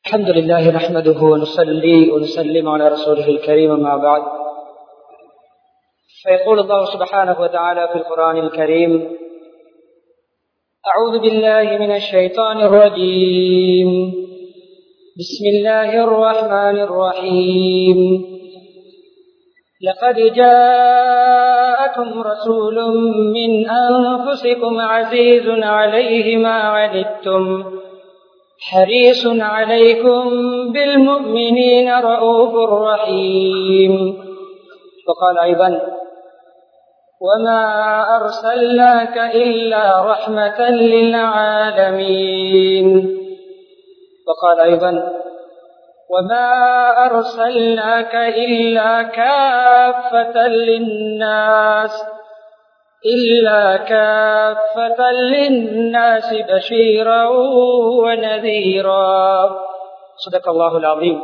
الحمد لله نحمده ونصلي ونسلم على رسوله الكريم ما بعد فيقول الله سبحانه وتعالى في القرآن الكريم أعوذ بالله من الشيطان الرجيم بسم الله الرحمن الرحيم لقد جاءكم رسول من أنفسكم عزيز عليه ما عنتم حريص عليكم بالمؤمنين رؤوف رحيم وقال أيضا وما أرسلناك إلا رحمة للعالمين وقال أيضا وما أرسلناك إلا كافة للناس إلا كافة للناس بشيرا ونذيرا صدق الله العظيم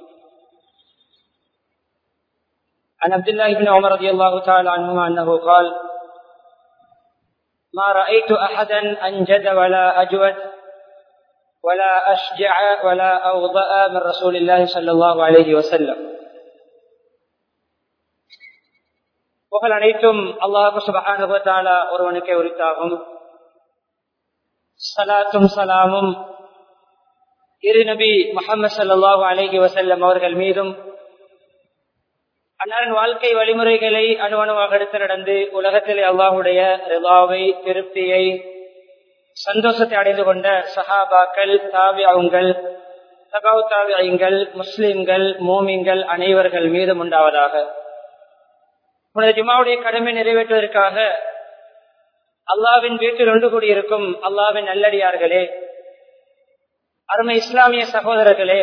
عن عبد الله بن عمر رضي الله تعالى عنهما أنه قال ما رأيت أحدا أنجد ولا أجود ولا أشجع ولا أوضأ من رسول الله صلى الله عليه وسلم புகழ் அனைத்தும் அல்லாஹு சுபகான ஒருவனுக்கே உரித்தாகும் சலாத்தும் சலாமும் இரு நபி முகமது சல்லாஹு அலஹி வசல்லம் அவர்கள் மீதும் அன்னாரின் வாழ்க்கை வழிமுறைகளை அணுவணுவாக எடுத்து நடந்து உலகத்திலே அல்லாஹுடைய ரிவாவை திருப்தியை சந்தோஷத்தை அடைந்து கொண்ட சஹாபாக்கள் தாவியாவுங்கள் சகாவு தாவியங்கள் முஸ்லிம்கள் மோமிங்கள் அனைவர்கள் மீதும் உண்டாவதாக உனது ஜுமாவுடைய கடமை நிறைவேற்றுவதற்காக அல்லாவின் வீட்டில் ஒன்று கூடியிருக்கும் அல்லாவின் நல்லடியார்களே அருமை இஸ்லாமிய சகோதரர்களே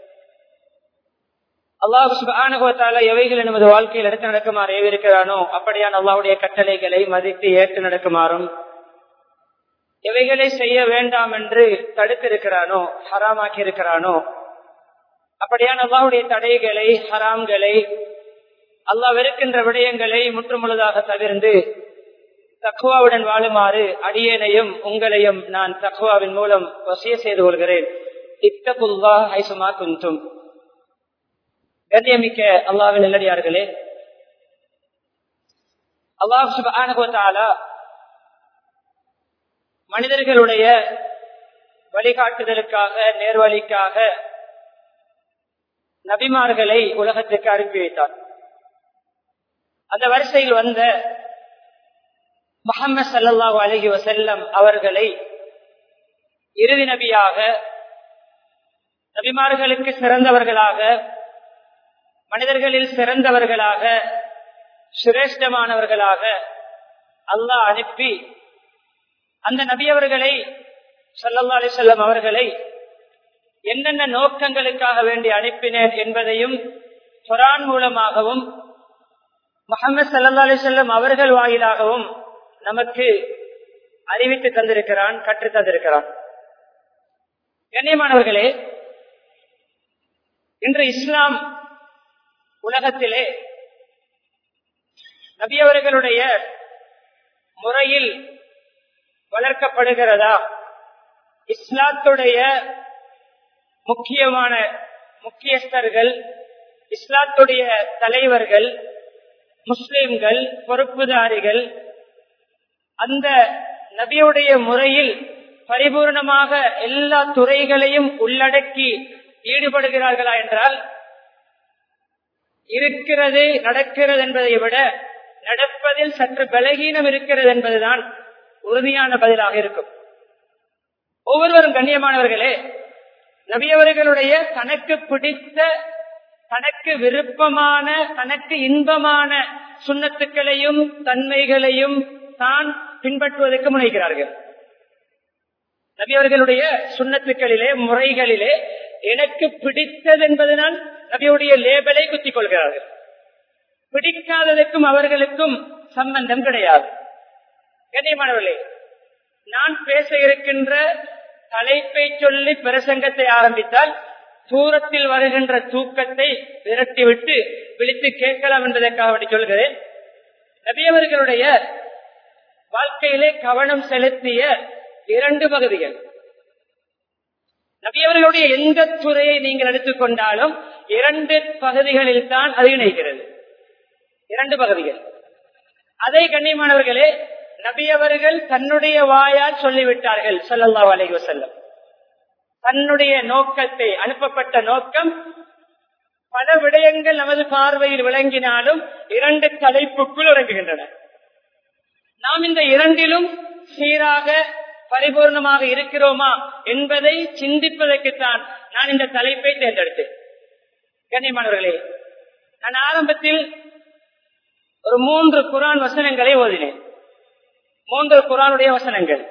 அல்லாஹு சுபானுகத்தால எவைகள் நமது வாழ்க்கையில் எடுத்து நடக்குமாறு ஏவிருக்கிறானோ அப்படியான அல்லாவுடைய கட்டளைகளை மதித்து ஏற்று நடக்குமாறும் எவைகளை செய்ய வேண்டாம் என்று தடுத்திருக்கிறானோ ஹராமாக்கி இருக்கிறானோ அப்படியான அல்லாவுடைய தடைகளை ஹராம்களை அல்லாஹ் வெறுக்கின்ற விடயங்களை முற்றுமுழுதாக தவிர்ந்து தக்குவாவுடன் வாழுமாறு அடியேனையும் உங்களையும் நான் தக்குவாவின் மூலம் வசிய செய்து கொள்கிறேன் இத்தகுல்லா ஐசுமா குந்தும் கண்ணியமிக்க அல்லாவின் நல்லடியார்களே அல்லாஹ் சுபானுகோத்தாலா மனிதர்களுடைய வழிகாட்டுதலுக்காக நேர்வழிக்காக நபிமார்களை உலகத்துக்கு அனுப்பி வைத்தார் அந்த வரிசையில் வந்த முகமது சல்லாஹூ அலஹி வசல்லம் அவர்களை இறுதி நபியாக நபிமார்களுக்கு சிறந்தவர்களாக மனிதர்களில் சிறந்தவர்களாக சிரேஷ்டமானவர்களாக அல்லாஹ் அனுப்பி அந்த நபி அவர்களை சல்லல்லா அலிசல்லம் அவர்களை என்னென்ன நோக்கங்களுக்காக வேண்டி அனுப்பினேன் என்பதையும் குரான் மூலமாகவும் முகமது சல்லா அலிசல்லம் அவர்கள் வாயிலாகவும் நமக்கு அறிவித்து தந்திருக்கிறான் கற்று தந்திருக்கிறான் கண்ணியமானவர்களே இன்று இஸ்லாம் உலகத்திலே நபியவர்களுடைய முறையில் வளர்க்கப்படுகிறதா இஸ்லாத்துடைய முக்கியமான முக்கியஸ்தர்கள் இஸ்லாத்துடைய தலைவர்கள் முஸ்லிம்கள் பொறுப்புதாரிகள் அந்த நபியுடைய முறையில் பரிபூர்ணமாக எல்லா துறைகளையும் உள்ளடக்கி ஈடுபடுகிறார்களா என்றால் இருக்கிறது நடக்கிறது என்பதை விட நடப்பதில் சற்று பலகீனம் இருக்கிறது என்பதுதான் உறுதியான பதிலாக இருக்கும் ஒவ்வொருவரும் கண்ணியமானவர்களே நபியவர்களுடைய தனக்கு பிடித்த தனக்கு விருப்பமான தனக்கு இன்பமான சுண்ணத்துக்களையும் தன்மைகளையும் தான் பின்பற்றுவதற்கு முனைகிறார்கள் நபியவர்களுடைய சுண்ணத்துக்களிலே முறைகளிலே எனக்கு பிடித்தது என்பதனால் நபியுடைய லேபலை குத்திக் கொள்கிறார்கள் பிடிக்காததற்கும் அவர்களுக்கும் சம்பந்தம் கிடையாது கண்ணியமானவர்களே நான் பேச இருக்கின்ற தலைப்பை சொல்லி பிரசங்கத்தை ஆரம்பித்தால் தூரத்தில் வருகின்ற தூக்கத்தை விரட்டிவிட்டு விழித்து கேட்கலாம் என்பதற்காக சொல்கிறேன் நபியவர்களுடைய வாழ்க்கையிலே கவனம் செலுத்திய இரண்டு பகுதிகள் நபியவர்களுடைய எந்த துறையை நீங்கள் எடுத்துக்கொண்டாலும் இரண்டு பகுதிகளில் தான் அது இணைகிறது இரண்டு பகுதிகள் அதை கண்ணியமானவர்களே நபியவர்கள் தன்னுடைய வாயால் சொல்லிவிட்டார்கள் சொல்லல்லா அலைஹி வசல்லம் தன்னுடைய நோக்கத்தை அனுப்பப்பட்ட நோக்கம் பல விடயங்கள் நமது பார்வையில் விளங்கினாலும் இரண்டு தலைப்புக்குள் இறங்குகின்றன நாம் இந்த இரண்டிலும் சீராக பரிபூர்ணமாக இருக்கிறோமா என்பதை சிந்திப்பதற்குத்தான் நான் இந்த தலைப்பை தேர்ந்தெடுத்தேன் கண்ணியமானவர்களே நான் ஆரம்பத்தில் ஒரு மூன்று குரான் வசனங்களை ஓதினேன் மூன்று குரானுடைய வசனங்கள்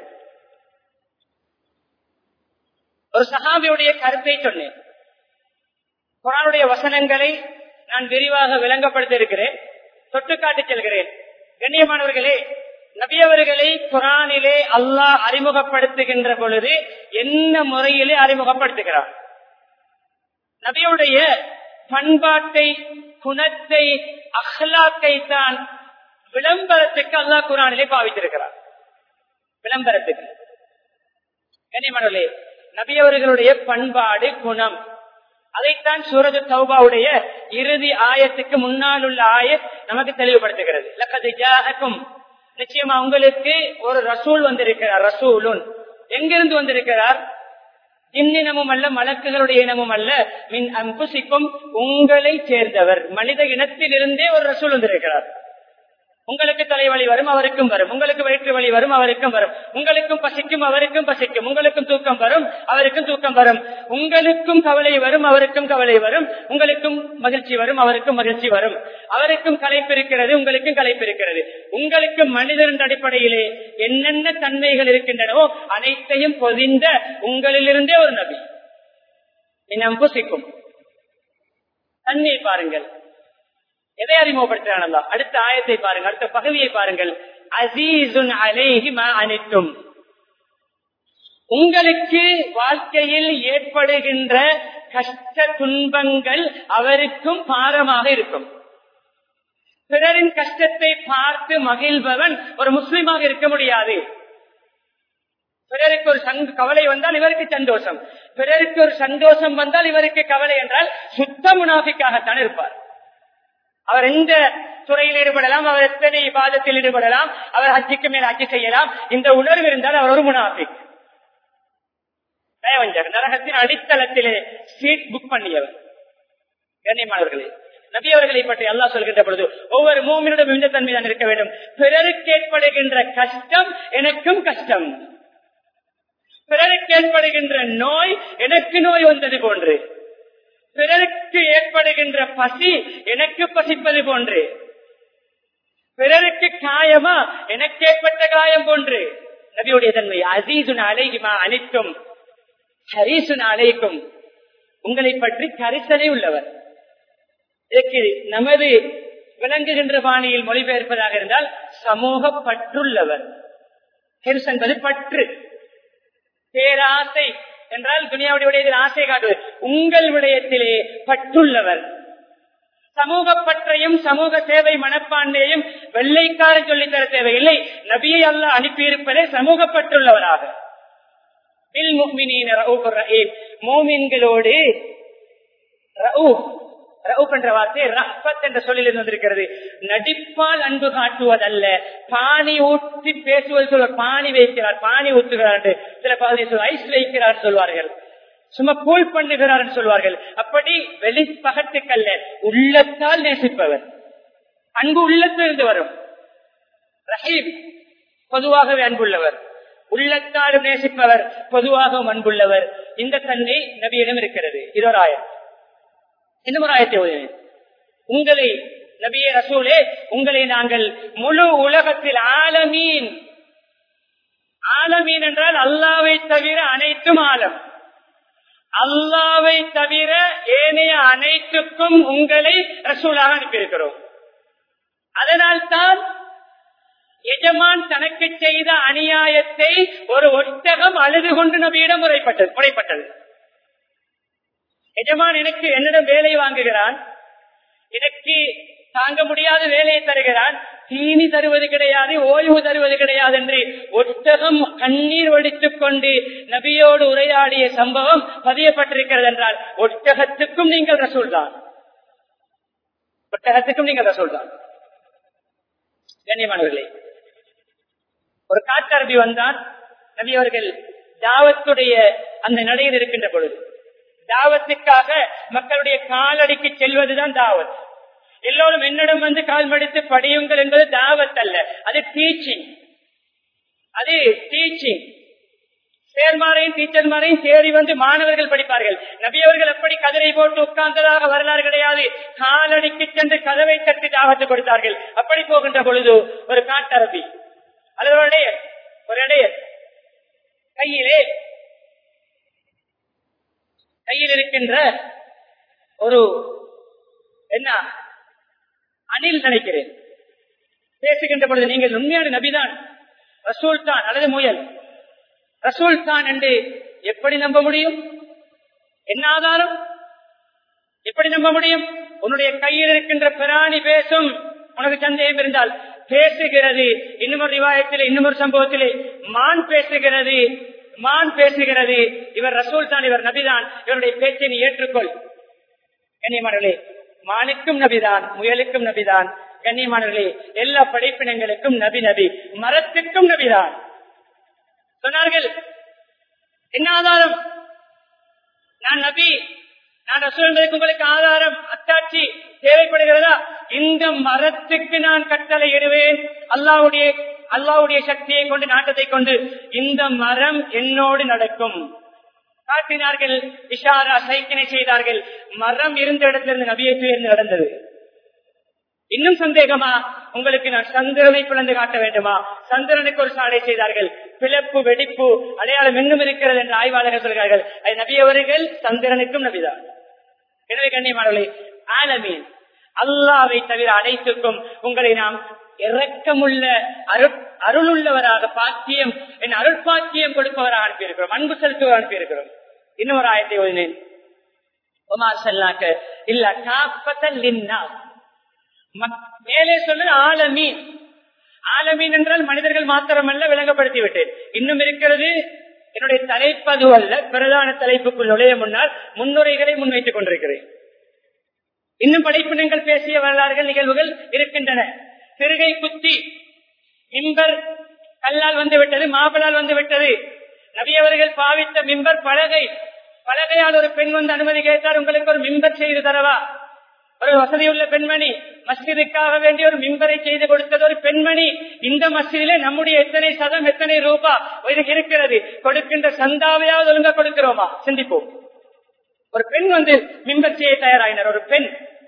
ஒரு சஹாபியுடைய கருத்தை சொன்னேன் குரானுடைய வசனங்களை நான் விரிவாக விளங்கப்படுத்த இருக்கிறேன் தொட்டு காட்டி செல்கிறேன் கண்ணியமானவர்களே நபியவர்களை குரானிலே அல்லாஹ் அறிமுகப்படுத்துகின்ற பொழுது என்ன முறையிலே அறிமுகப்படுத்துகிறார் நபியுடைய பண்பாட்டை குணத்தை அஹ்லாக்கை தான் விளம்பரத்துக்கு அல்லாஹ் குரானிலே பாவித்திருக்கிறார் விளம்பரத்துக்கு கண்ணியமானவர்களே நபியவர்களுடைய பண்பாடு குணம் அதைத்தான் சூரஜ தௌபாவுடைய இறுதி ஆயத்துக்கு முன்னால் உள்ள ஆயத் நமக்கு தெளிவுபடுத்துகிறது லக்கதுக்கும் நிச்சயமா உங்களுக்கு ஒரு ரசூல் வந்திருக்கிறார் ரசூலுன் எங்கிருந்து வந்திருக்கிறார் இன்னினமும் அல்ல மலக்குகளுடைய இனமும் அல்ல மின் அம்புசிக்கும் உங்களை சேர்ந்தவர் மனித இனத்திலிருந்தே ஒரு ரசூல் வந்திருக்கிறார் உங்களுக்கு தலைவலி வரும் அவருக்கும் வரும் உங்களுக்கு வயிற்று வலி வரும் அவருக்கும் வரும் உங்களுக்கும் பசிக்கும் அவருக்கும் பசிக்கும் உங்களுக்கும் தூக்கம் வரும் அவருக்கும் தூக்கம் வரும் உங்களுக்கும் கவலை வரும் அவருக்கும் கவலை வரும் உங்களுக்கும் மகிழ்ச்சி வரும் அவருக்கும் மகிழ்ச்சி வரும் அவருக்கும் கலைப்பு இருக்கிறது உங்களுக்கும் கலைப்பு இருக்கிறது உங்களுக்கு மனிதன் அடிப்படையிலே என்னென்ன தன்மைகள் இருக்கின்றனவோ அனைத்தையும் பொதிந்த உங்களிலிருந்தே ஒரு நபி இன்னும் புசிக்கும் தண்ணீர் பாருங்கள் எதை அறிமுகப்படுத்துறான் அடுத்த ஆயத்தை பாருங்கள் அடுத்த பகுதியை பாருங்கள் அசீசுன் அலேஹி அனைத்தும் உங்களுக்கு வாழ்க்கையில் ஏற்படுகின்ற கஷ்ட துன்பங்கள் அவருக்கும் பாரமாக இருக்கும் பிறரின் கஷ்டத்தை பார்த்து மகிழ்பவன் ஒரு முஸ்லீமாக இருக்க முடியாது பிறருக்கு ஒரு கவலை வந்தால் இவருக்கு சந்தோஷம் பிறருக்கு ஒரு சந்தோஷம் வந்தால் இவருக்கு கவலை என்றால் சுத்த முனாஃபிக்காகத்தான் இருப்பார் அவர் எந்த துறையில் ஈடுபடலாம் அவர் எத்தனை விவாதத்தில் ஈடுபடலாம் அவர் ஹஜ்ஜிக்கு மேல் ஹஜ்ஜி செய்யலாம் இந்த உணர்வு இருந்தால் அவர் ஒரு முனாஃபிக் தயவஞ்சர் நரகத்தின் அடித்தளத்திலே சீட் புக் பண்ணியவர் கண்ணியமானவர்களே நபி அவர்களை பற்றி அல்லா சொல்கின்ற பொழுது ஒவ்வொரு மூமினிடம் இந்த தன்மை தான் இருக்க வேண்டும் பிறருக்கு ஏற்படுகின்ற கஷ்டம் எனக்கும் கஷ்டம் பிறருக்கு ஏற்படுகின்ற நோய் எனக்கு நோய் வந்தது போன்று பிறருக்கு ஏற்படுகின்ற பசி எனக்கு பசிப்பது போன்று பிறருக்கு காயமா எனக்கு ஏற்பட்ட காயம் போன்று நபியுடைய தன்மை அசீசுன் அலைகுமா அனைத்தும் ஹரீசுன் அலைக்கும் உங்களை பற்றி கரிசனை உள்ளவர் இதற்கு நமது விளங்குகின்ற பாணியில் மொழிபெயர்ப்பதாக இருந்தால் சமூக பற்றுள்ளவர் ஹெர்ஸ் என்பது பற்று பேராசை என்றால் துணியாவுடைய விடயத்தில் ஆசை காட்டுவது உங்கள் விடயத்திலே பற்றுள்ளவர் சமூக பற்றையும் சமூக சேவை மனப்பான்மையையும் வெள்ளைக்காரன் சொல்லித்தர தேவையில்லை நபியை அல்ல அனுப்பியிருப்பதே சமூக பற்றுள்ளவராக மோமின்களோடு என்ற வார்த்தை ரஹ்பத் என்ற சொல்லில் வந்திருக்கிறது நடிப்பால் அன்பு காட்டுவதல்ல பானி ஊற்றி பேசுவது சொல்வார் பானி வைக்கிறார் பானி ஊற்றுகிறார் என்று சில பகுதி ஐஸ் வைக்கிறார் சொல்வார்கள் சும்மா கூல் பண்ணுகிறார் சொல்வார்கள் அப்படி வெளி பகத்துக்கல்ல உள்ளத்தால் நேசிப்பவர் அன்பு உள்ளத்திலிருந்து வரும் ரஹீம் பொதுவாகவே அன்புள்ளவர் உள்ளத்தாலும் நேசிப்பவர் பொதுவாகவும் அன்புள்ளவர் இந்த தன்மை நபியிடம் இருக்கிறது இதோராயம் இன்னும் ஒரு ஆயத்தை ஓதினேன் உங்களை நபிய ரசூலே உங்களை நாங்கள் முழு உலகத்தில் ஆலமீன் ஆலமீன் என்றால் அல்லாவை தவிர அனைத்தும் ஆலம் அல்லாவை தவிர ஏனைய அனைத்துக்கும் உங்களை ரசூலாக அனுப்பியிருக்கிறோம் அதனால்தான் எஜமான் தனக்கு செய்த அநியாயத்தை ஒரு ஒட்டகம் அழுது கொண்டு நபியிடம் முறைப்பட்டது முறைப்பட்டது எஜமான் எனக்கு என்னிடம் வேலை வாங்குகிறான் எனக்கு தாங்க முடியாத வேலையை தருகிறான் தீனி தருவது கிடையாது ஓய்வு தருவது கிடையாது என்று ஒட்டகம் கண்ணீர் வடித்துக் கொண்டு நபியோடு உரையாடிய சம்பவம் பதியப்பட்டிருக்கிறது என்றால் ஒட்டகத்துக்கும் நீங்கள் ரசூல் தான் ஒட்டகத்துக்கும் நீங்கள் ரசூல் தான் கண்ணியமானவர்களே ஒரு காட்டரபி வந்தான் நபி அவர்கள் தாவத்துடைய அந்த நடையில் இருக்கின்ற பொழுது தாவத்துக்காக மக்களுடைய காலடிக்கு செல்வதுதான் தாவத் எல்லோரும் என்னிடம் வந்து கால் மடித்து படியுங்கள் என்பது தாவத் அல்ல அது டீச்சிங் அது டீச்சிங் சேர்மாரையும் டீச்சர்மாரையும் தேடி வந்து மாணவர்கள் படிப்பார்கள் நபியவர்கள் எப்படி கதிரை போட்டு உட்கார்ந்ததாக வரலாறு கிடையாது காலடிக்கு சென்று கதவை தட்டி தாவத்து கொடுத்தார்கள் அப்படி போகின்ற பொழுது ஒரு காட்டரபி அல்லது ஒரு இடையர் ஒரு இடையர் கையிலே கையில் இருக்கின்ற ஒரு என்ன அணில் நினைக்கிறேன் பேசுகின்ற பொழுது நீங்கள் உண்மையான நபிதான் ரசூல் தான் அல்லது முயல் ரசூல் தான் என்று எப்படி நம்ப முடியும் என்ன ஆதாரம் எப்படி நம்ப முடியும் உன்னுடைய கையில் இருக்கின்ற பிராணி பேசும் உனக்கு சந்தேகம் இருந்தால் பேசுகிறது இன்னும் ஒரு ரிவாயத்திலே இன்னும் ஒரு சம்பவத்திலே மான் பேசுகிறது மான் பேசுகிறது இவர் ரசூல் தான் இவர் நபிதான் இவருடைய பேச்சை நீ ஏற்றுக்கொள் கண்ணியமானவர்களே மானுக்கும் நபிதான் முயலுக்கும் நபிதான் கண்ணியமானவர்களே எல்லா படைப்பினங்களுக்கும் நபி நபி மரத்துக்கும் நபிதான் சொன்னார்கள் என்ன ஆதாரம் நான் நபி நான் ரசூல் என்பதற்கு உங்களுக்கு ஆதாரம் அத்தாட்சி தேவைப்படுகிறதா இந்த மரத்துக்கு நான் கட்டளை இடுவேன் அல்லாவுடைய அல்லாவுடைய சக்தியை கொண்டு நாட்டத்தை கொண்டு இந்த மரம் என்னோடு நடக்கும் காட்டினார்கள் இஷாரா சைக்கினை செய்தார்கள் மரம் இருந்த இடத்திலிருந்து நபியை துயர்ந்து நடந்தது இன்னும் சந்தேகமா உங்களுக்கு நான் சந்திரனை பிளந்து காட்ட வேண்டுமா சந்திரனுக்கு ஒரு சாலை செய்தார்கள் பிளப்பு வெடிப்பு அடையாளம் இன்னும் இருக்கிறது என்று ஆய்வாளர்கள் சொல்கிறார்கள் அது நபியவர்கள் சந்திரனுக்கும் நபிதான் எனவே கண்ணியமானவர்களே ஆலமீன் அல்லாவை தவிர அனைத்துக்கும் உங்களை நாம் இறக்கமுள்ள அருளுள்ளவராக பாக்கியம் என் அருட்பாக்கியம் கொடுப்பவராக அனுப்பியிருக்கிறோம் அன்பு செலுத்துவராக அனுப்பியிருக்கிறோம் இன்னும் ஒரு ஆயத்தை ஓதினேன் உமார் செல்லாக்க இல்ல காப்பத்தல் மேலே சொன்னது ஆலமீன் ஆலமீன் என்றால் மனிதர்கள் மாத்திரமல்ல விளங்கப்படுத்தி விட்டேன் இன்னும் இருக்கிறது என்னுடைய தலைப்பு அது அல்ல பிரதான தலைப்புக்குள் நுழைய முன்னால் முன்னுரைகளை முன்வைத்துக் கொண்டிருக்கிறேன் இன்னும் படைப்பினங்கள் பேசிய வரலாறுகள் நிகழ்வுகள் இருக்கின்றன சிறுகை குத்தி மிம்பர் கல்லால் வந்து விட்டது மாபலால் வந்து விட்டது நபியவர்கள் பாவித்த மிம்பர் பலகை பலகையால் ஒரு பெண் வந்து அனுமதி கேட்டார் உங்களுக்கு ஒரு மிம்பர் செய்து தரவா ஒரு வசதியுள்ள பெண்மணி மஸ்ஜிதுக்காக வேண்டிய ஒரு மிம்பரை செய்து கொடுத்தது ஒரு பெண்மணி இந்த மஸ்ஜிதிலே நம்முடைய எத்தனை சதம் எத்தனை ரூபா இருக்கிறது கொடுக்கின்ற சந்தாவையாவது ஒழுங்கா கொடுக்கிறோமா சிந்திப்போம் ஒரு பெண் வந்து மிம்பர் செய்ய தயாராயினர் ஒரு பெண்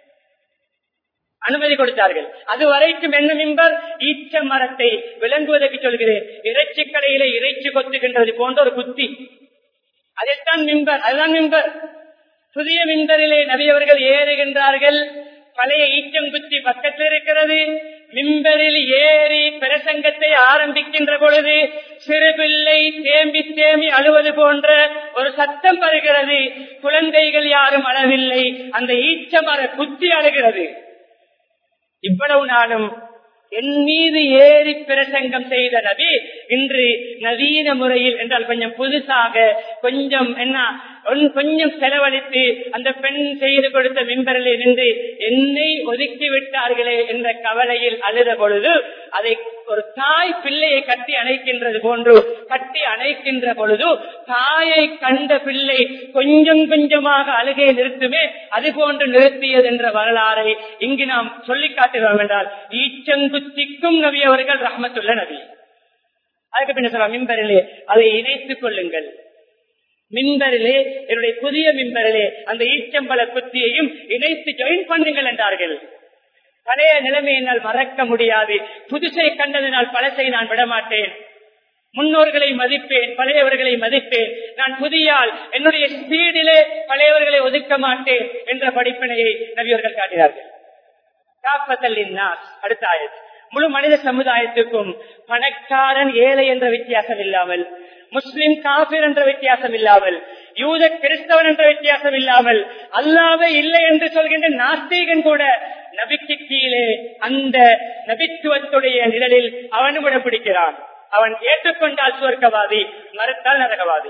அனுமதி கொடுத்தார்கள் அது வரைக்கும் என்ன மிம்பர் ஈச்ச மரத்தை விளங்குவதற்கு சொல்கிறேன் இறைச்சி கடையிலே இறைச்சி கொத்துகின்றது போன்ற ஒரு குத்தி அதைத்தான் மிம்பர் அதுதான் மிம்பர் புதிய மின்பரிலே நபியவர்கள் ஏறுகின்றார்கள் பழைய ஈச்சங்குத்தி பக்கத்தில் இருக்கிறது மிம்பரில் ஏறி பிரசங்கத்தை ஆரம்பிக்கின்ற பொழுது சிறு பிள்ளை தேம்பி தேம்பி அழுவது போன்ற ஒரு சத்தம் வருகிறது குழந்தைகள் யாரும் அழவில்லை அந்த ஈச்ச மர குத்தி அழுகிறது இவ்வளவு நாளும் என் மீது ஏறி பிரசங்கம் செய்த நபி இன்று நவீன முறையில் என்றால் கொஞ்சம் புதுசாக கொஞ்சம் என்ன கொஞ்சம் செலவழித்து அந்த பெண் செய்து கொடுத்த மின்பரில் இருந்து என்னை ஒதுக்கி விட்டார்களே என்ற கவலையில் அழுத பொழுது அதை ஒரு தாய் பிள்ளையை கட்டி அணைக்கின்றது போன்று கட்டி அணைக்கின்ற பொழுது தாயை கண்ட பிள்ளை கொஞ்சம் கொஞ்சமாக அழுகை நிறுத்துமே அது போன்று நிறுத்தியது என்ற வரலாறை இங்கு நாம் சொல்லி காட்டுகிறோம் என்றால் ஈச்சங்குத்திக்கும் நபி அவர்கள் ரஹமத்துள்ள நபி அதுக்கு பின்ன சொல்ல மின்பரிலே அதை இணைத்துக் கொள்ளுங்கள் மின்பரிலே என்னுடைய புதிய மின்பரிலே அந்த ஈச்சம்பல குத்தியையும் இணைத்து ஜாயின் பண்ணுங்கள் என்றார்கள் பழைய நிலைமை என்னால் மறக்க முடியாது புதுசை கண்டதினால் பழசை நான் விடமாட்டேன் முன்னோர்களை மதிப்பேன் பழையவர்களை மதிப்பேன் நான் புதியால் என்னுடைய ஸ்பீடிலே பழையவர்களை ஒதுக்க மாட்டேன் என்ற படிப்பினையை நபியவர்கள் காட்டினார்கள் அடுத்த ஆயத்து முழு மனித சமுதாயத்துக்கும் பணக்காரன் ஏழை என்ற வித்தியாசம் இல்லாமல் முஸ்லிம் காபிர் என்ற வித்தியாசம் இல்லாமல் யூத கிறிஸ்தவன் என்ற வித்தியாசம் இல்லாமல் அல்லாவே இல்லை என்று சொல்கின்ற நாஸ்தீகன் கூட நபிக்கு கீழே அந்த நபித்துவத்துடைய நிழலில் அவனும் இடம் பிடிக்கிறான் அவன் ஏற்றுக்கொண்டால் சுவர்க்கவாதி மறுத்தால் நரகவாதி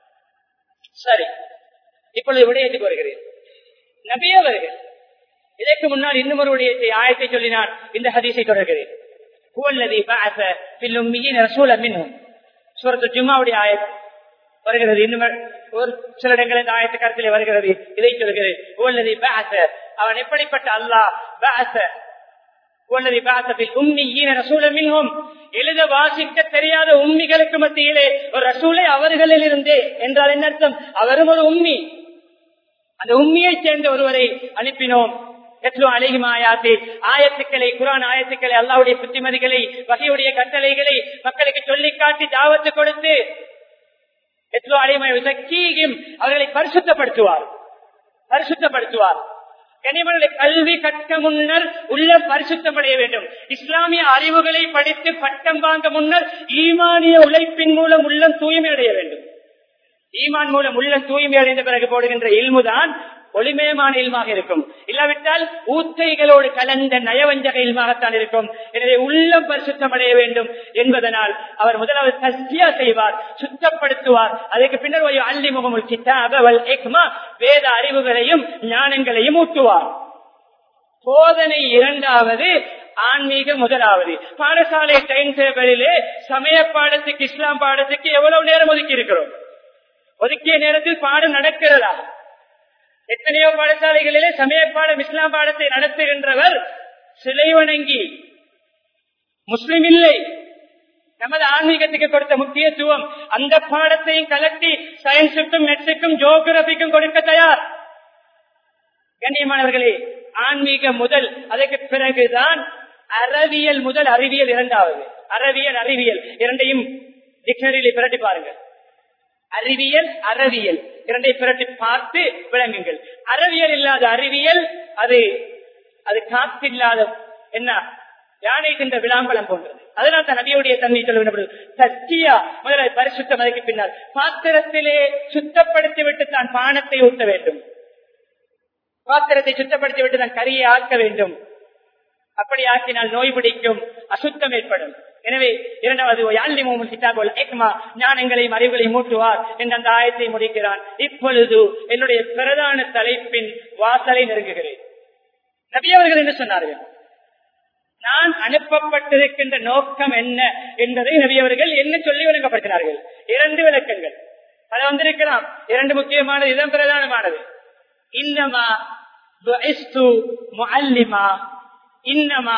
சரி இப்பொழுது விடயத்துக்கு வருகிறேன் நபியவர்கள் இதற்கு முன்னால் இன்னும் ஒரு விடயத்தை ஆயத்தை சொல்லினான் இந்த ஹதீஸை தொடர்கிறேன் ஹுவல்லதி பஅஸ ஃபில் உம்மீன ரசூலன் மின்ஹும் சூரத்துல் ஜும்மாவுடைய ஆயத் வருகிறது இன்னும் ஒரு சில இடங்களில் இந்த ஆயத்து கருத்திலே வருகிறது இதை சொல்கிறது ஹுவல்லதி பஅஸ அவன் எப்படிப்பட்ட அல்லாஹ் பஅஸ ஹுவல்லதி பஅஸ ஃபில் உம்மீன ரசூலன் மின்ஹும் எழுத வாசிக்க தெரியாத உம்மிகளுக்கு மத்தியிலே ஒரு ரசூலை அவர்களில் இருந்தே என்றால் என்ன அர்த்தம் அவரும் ஒரு உம்மி அந்த உண்மையை சேர்ந்த ஒருவரை அனுப்பினோம் எட்லோ அழகிம் ஆயாத்து ஆயத்துக்களை குரான் ஆயத்துக்களை அல்லாவுடைய புத்திமதிகளை வகையுடைய கட்டளைகளை மக்களுக்கு சொல்லி காட்டி தாவத்து கொடுத்து எட்லோ அழிமையும் அவர்களை பரிசுத்தப்படுத்துவார் பரிசுத்தப்படுத்துவார் கனிமனுடைய கல்வி கற்க முன்னர் உள்ள பரிசுத்தமடைய வேண்டும் இஸ்லாமிய அறிவுகளை படித்து பட்டம் வாங்க முன்னர் ஈமானிய உழைப்பின் மூலம் உள்ளம் தூய்மை அடைய வேண்டும் ஈமான் மூலம் உள்ள தூய்மை அடைந்த பிறகு போடுகின்ற இல்முதான் ஒளிமயமான இல்மாக இருக்கும் இல்லாவிட்டால் ஊத்தைகளோடு கலந்த நயவஞ்சக இல்மாகத்தான் இருக்கும் எனவே உள்ளம் பரிசுத்தம் அடைய வேண்டும் என்பதனால் அவர் முதலாவது சத்தியா செய்வார் சுத்தப்படுத்துவார் அதற்கு பின்னர் ஒரு அள்ளி முகமுல் கிட்டாபல் எக்மா வேத அறிவுகளையும் ஞானங்களையும் ஊட்டுவார் போதனை இரண்டாவது ஆன்மீக முதலாவது பாடசாலை டைம் டேபிளிலே சமய பாடத்துக்கு இஸ்லாம் பாடத்துக்கு எவ்வளவு நேரம் ஒதுக்கி இருக்கிறோம் ஒதுக்கிய நேரத்தில் பாடம் நடக்கிறதா எத்தனையோ பாடசாலைகளிலே சமய பாடம் இஸ்லாம் பாடத்தை நடத்துகின்றவர் சிலை வணங்கி முஸ்லிம் இல்லை நமது ஆன்மீகத்துக்கு கொடுத்த முக்கியத்துவம் அந்த பாடத்தையும் கலட்டி சயின்ஸுக்கும் மெட்ஸுக்கும் ஜோகிரபிக்கும் கொடுக்க தயார் கண்ணியமானவர்களே ஆன்மீக முதல் அதற்கு பிறகுதான் அறவியல் முதல் அறிவியல் இரண்டாவது அறவியல் அறிவியல் இரண்டையும் டிக்ஷனரியில் பிரட்டி பாருங்கள் அறிவியல் அறவியல் இரண்டை பிரட்டி பார்த்து விளங்குங்கள் அறவியல் இல்லாத அறிவியல் அது அது காத்தில்லாத என்ன யானை சென்ற விளாம்பலம் போன்றது அதனால் தான் நபியுடைய தன்மை சொல்ல சத்தியா முதல்ல பரிசுத்தம் அதற்கு பின்னால் பாத்திரத்திலே சுத்தப்படுத்தி விட்டு தான் பானத்தை ஊட்ட வேண்டும் பாத்திரத்தை சுத்தப்படுத்தி விட்டு தான் கரியை ஆக்க வேண்டும் அப்படி ஆக்கினால் நோய் பிடிக்கும் அசுத்தம் ஏற்படும் எனவே இரண்டாவது ஞானங்களையும் அறிவுகளையும் மூட்டுவார் என்ற அந்த ஆயத்தை முடிக்கிறான் இப்பொழுது என்னுடைய பிரதான தலைப்பின் வாசலை நெருங்குகிறேன் நபியவர்கள் என்று சொன்னார்கள் நான் அனுப்பப்பட்டிருக்கின்ற நோக்கம் என்ன என்பதை நபியவர்கள் என்ன சொல்லி விளங்கப்படுத்தினார்கள் இரண்டு விளக்கங்கள் பல வந்திருக்கலாம் இரண்டு முக்கியமானது இதன் பிரதானமானது இன்னமா முஅல்லிமா இன்னமா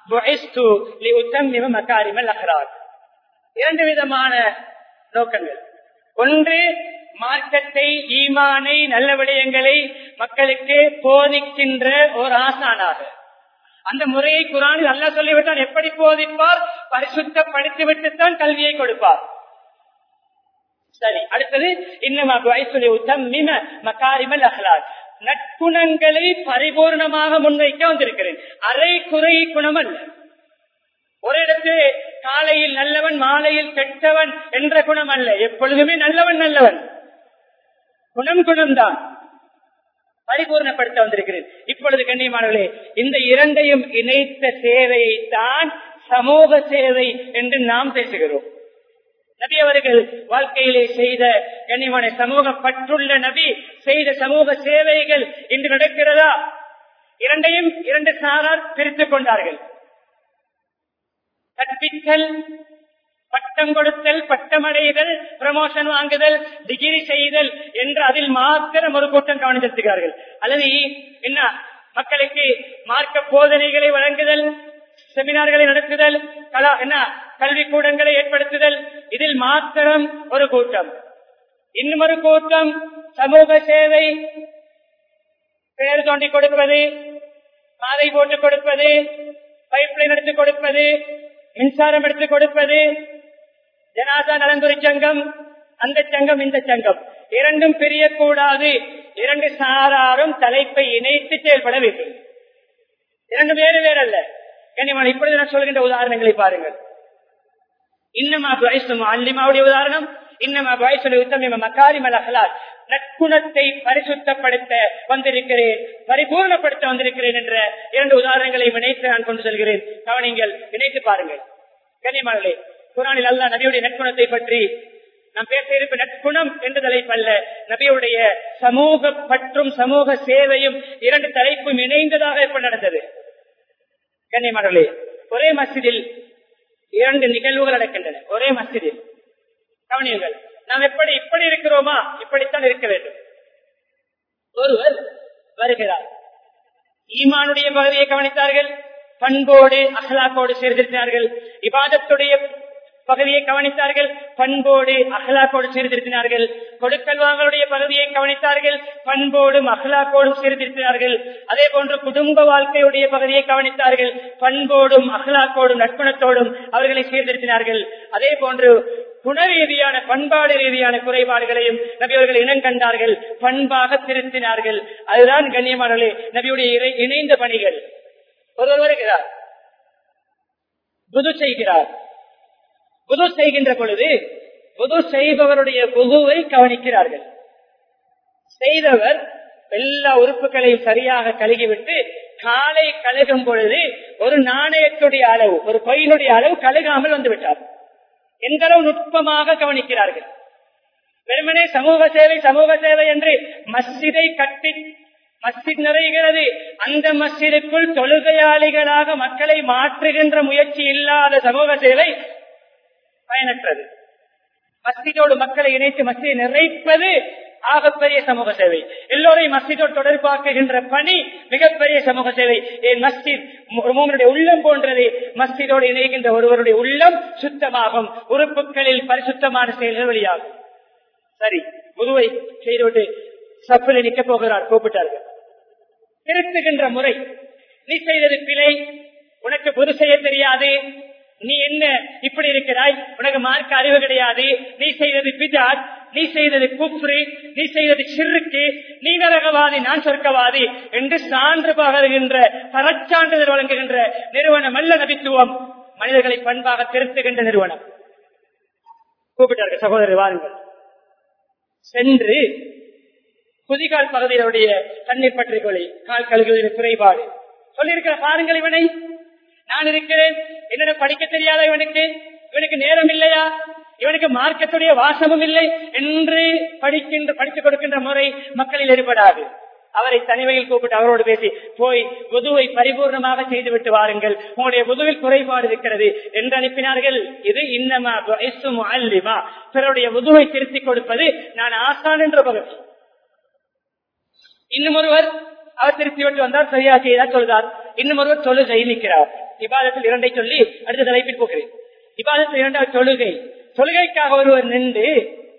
இரண்டு விதமான நோக்கங்கள் ஒன்று மார்க்கத்தை ஈமானை நல்ல விடயங்களை மக்களுக்கு போதிக்கின்ற ஒரு ஆசானாக அந்த முறையை குரானில் அல்ல சொல்லிவிட்டால் எப்படி போதிப்பார் பரிசுத்தப்படுத்தி விட்டுத்தான் கல்வியை கொடுப்பார் சரி அடுத்தது இன்னும் வயசுல உத்தமிம மக்காரிமல் அகலாத் நற்குணங்களை பரிபூர்ணமாக முன்வைக்க வந்திருக்கிறேன் அரை குறை குணம் அல்ல ஒரு இடத்து காலையில் நல்லவன் மாலையில் கெட்டவன் என்ற குணம் அல்ல எப்பொழுதுமே நல்லவன் நல்லவன் குணம் குணம்தான் பரிபூர்ணப்படுத்த வந்திருக்கிறேன் இப்பொழுது கண்ணியமானவர்களே இந்த இரண்டையும் இணைத்த சேவையை தான் சமூக சேவை என்று நாம் பேசுகிறோம் நபி அவர்கள் வாழ்க்கையிலே செய்த கண்ணியமான சமூக பற்றுள்ள நபி செய்த சமூக சேவைகள் இன்று நடக்கிறதா இரண்டையும் இரண்டு சாரார் பிரித்துக் கொண்டார்கள் கற்பித்தல் பட்டம் கொடுத்தல் பட்டமடைதல் ப்ரமோஷன் வாங்குதல் டிகிரி செய்தல் என்று அதில் மாத்திரம் ஒரு கூட்டம் கவனம் செலுத்துகிறார்கள் அல்லது என்ன மக்களுக்கு மார்க்க போதனைகளை வழங்குதல் செமினார்களை நடத்துதல் கலா என்ன கல்வி கூடங்களை ஏற்படுத்துதல் இதில் மாத்திரம் ஒரு கூட்டம் இன்னும் ஒரு கூட்டம் சமூக சேவை பெயர் தோண்டி கொடுப்பது பாதை போட்டு கொடுப்பது பைப் லைன் எடுத்து கொடுப்பது மின்சாரம் எடுத்து கொடுப்பது ஜனாதா நலந்துறை சங்கம் அந்த சங்கம் இந்த சங்கம் இரண்டும் பிரியக்கூடாது இரண்டு சாராரும் தலைப்பை இணைத்து செயல்பட வேண்டும் இரண்டு வேறு வேறல்ல கனிமன் இப்பொழுது நான் சொல்கின்ற உதாரணங்களை பாருங்கள் இன்னமா அல்லிமாவுடைய உதாரணம் இன்னமா மக்காரி மலகலால் நற்குணத்தை பரிசுத்தப்படுத்த வந்திருக்கிறேன் பரிபூர்ணப்படுத்த வந்திருக்கிறேன் என்ற இரண்டு உதாரணங்களை இணைத்து நான் கொண்டு செல்கிறேன் கவனிங்கள் இணைத்து பாருங்கள் கனிமகளே குரானில் அல்ல நபியுடைய நற்குணத்தை பற்றி நாம் பேச இருப்ப நற்குணம் என்ற தலைப்பல்ல நபியுடைய சமூக பற்றும் சமூக சேவையும் இரண்டு தலைப்பும் இணைந்ததாக எப்ப நடந்தது கண்ணியமானவர்களே ஒரே மசிதில் இரண்டு நிகழ்வுகள் நடக்கின்றன ஒரே மசிதில் கவனியுங்கள் நாம் எப்படி இப்படி இருக்கிறோமா இப்படித்தான் இருக்க வேண்டும் ஒருவர் வருகிறார் ஈமானுடைய பகுதியை கவனித்தார்கள் பண்போடு அகலாக்கோடு சீர்திருத்தினார்கள் இபாதத்துடைய பகுதியை கவனித்தார்கள் பண்போடு அகலாக்கோடு சீர்திருத்தினார்கள் கொடுக்கல் வாங்கலுடைய பகுதியை கவனித்தார்கள் பண்போடும் அகலாக்கோடும் சீர்திருத்தினார்கள் அதே போன்று குடும்ப வாழ்க்கையுடைய பகுதியை கவனித்தார்கள் பண்போடும் அகலாக்கோடும் நட்புணத்தோடும் அவர்களை சீர்திருத்தினார்கள் அதே போன்று குண ரீதியான பண்பாடு ரீதியான குறைபாடுகளையும் நபியவர்கள் இனம் கண்டார்கள் பண்பாக திருத்தினார்கள் அதுதான் கண்ணியமானவர்களே நபியுடைய இறை- இணைந்த பணிகள் ஒருவர் வருகிறார் புது செய்கிறார் புது செய்கின்ற பொழுது புது செய்பவருடைய புதுவை கவனிக்கிறார்கள் செய்தவர் எல்லா உறுப்புகளையும் சரியாக கழுகிவிட்டு காலை கழுகும் பொழுது ஒரு நாணயத்துடைய அளவு ஒரு கொயினுடைய அளவு கழுகாமல் வந்து விட்டார் எந்த அளவு நுட்பமாக கவனிக்கிறார்கள் வெறுமனே சமூக சேவை சமூக சேவை என்று மஸ்ஜிதை கட்டி மஸ்ஜித் நிறைகிறது அந்த மஸ்ஜிதுக்குள் தொழுகையாளிகளாக மக்களை மாற்றுகின்ற முயற்சி இல்லாத சமூக சேவை பயனற்றது மஸ்ஜிதோடு மக்களை இணைத்து மஸ்ஜிதை நிறைப்பது ஆகப்பெரிய சமூக சேவை எல்லோரையும் மஸ்ஜிதோடு தொடர்பாக்குகின்ற பணி மிகப்பெரிய சமூக சேவை என் மஸ்ஜித் மூவனுடைய உள்ளம் போன்றது மஸ்ஜிதோடு இணைகின்ற ஒருவருடைய உள்ளம் சுத்தமாகும் உறுப்புகளில் பரிசுத்தமான செயல்கள் வெளியாகும் சரி முதுவை செய்துவிட்டு சப்பில் நிக்க போகிறார் கூப்பிட்டார்கள் திருத்துகின்ற முறை நீ செய்தது பிழை உனக்கு பொது செய்ய தெரியாது நீ என்ன இப்படி இருக்கிறாய் உனக்கு மார்க்க அறிவு கிடையாது நீ செய்தது பிஜாத் நீ செய்தது குப்ரி நீ செய்தது சிறுக்கு நீ நரகவாதி நான் சொர்க்கவாதி என்று சான்று பகருகின்ற தரச்சான்றிதழ் வழங்குகின்ற நிறுவனம் அல்ல நபித்துவம் மனிதர்களை பண்பாக திருத்துகின்ற நிறுவனம் கூப்பிட்டார்கள் சகோதரர் வாருங்கள் சென்று குதிகால் பகுதியினுடைய தண்ணீர் பற்றி கொலை கால் கழுகுவதில் குறைபாடு சொல்லியிருக்கிற பாருங்கள் இவனை நான் இருக்கிறேன் என்னிடம் படிக்க தெரியாத இவனுக்கு இவனுக்கு நேரம் இல்லையா இவனுக்கு மார்க்கத்துடைய வாசமும் இல்லை என்று படிக்கின்ற படித்துக் கொடுக்கின்ற முறை மக்களில் ஏற்படாது அவரை தனிமையில் கூப்பிட்டு அவரோடு பேசி போய் புதுவை பரிபூர்ணமாக செய்துவிட்டு வாருங்கள் உங்களுடைய புதுவில் குறைபாடு இருக்கிறது என்று அனுப்பினார்கள் இது இன்னமா அல்லிமா பிறருடைய புதுவை திருத்திக் கொடுப்பது நான் ஆசான் என்ற பகுதி இன்னும் ஒருவர் அவர் திருத்தி விட்டு வந்தார் சரியா செய்தார் சொல்கிறார் இன்னும் ஒருவர் தொழுகை நிற்கிறார் இபாதத்தில் இரண்டை சொல்லி அடுத்த தலைப்பில் போகிறேன் இபாதத்தில் இரண்டாவது தொழுகை தொழுகைக்காக ஒருவர் நின்று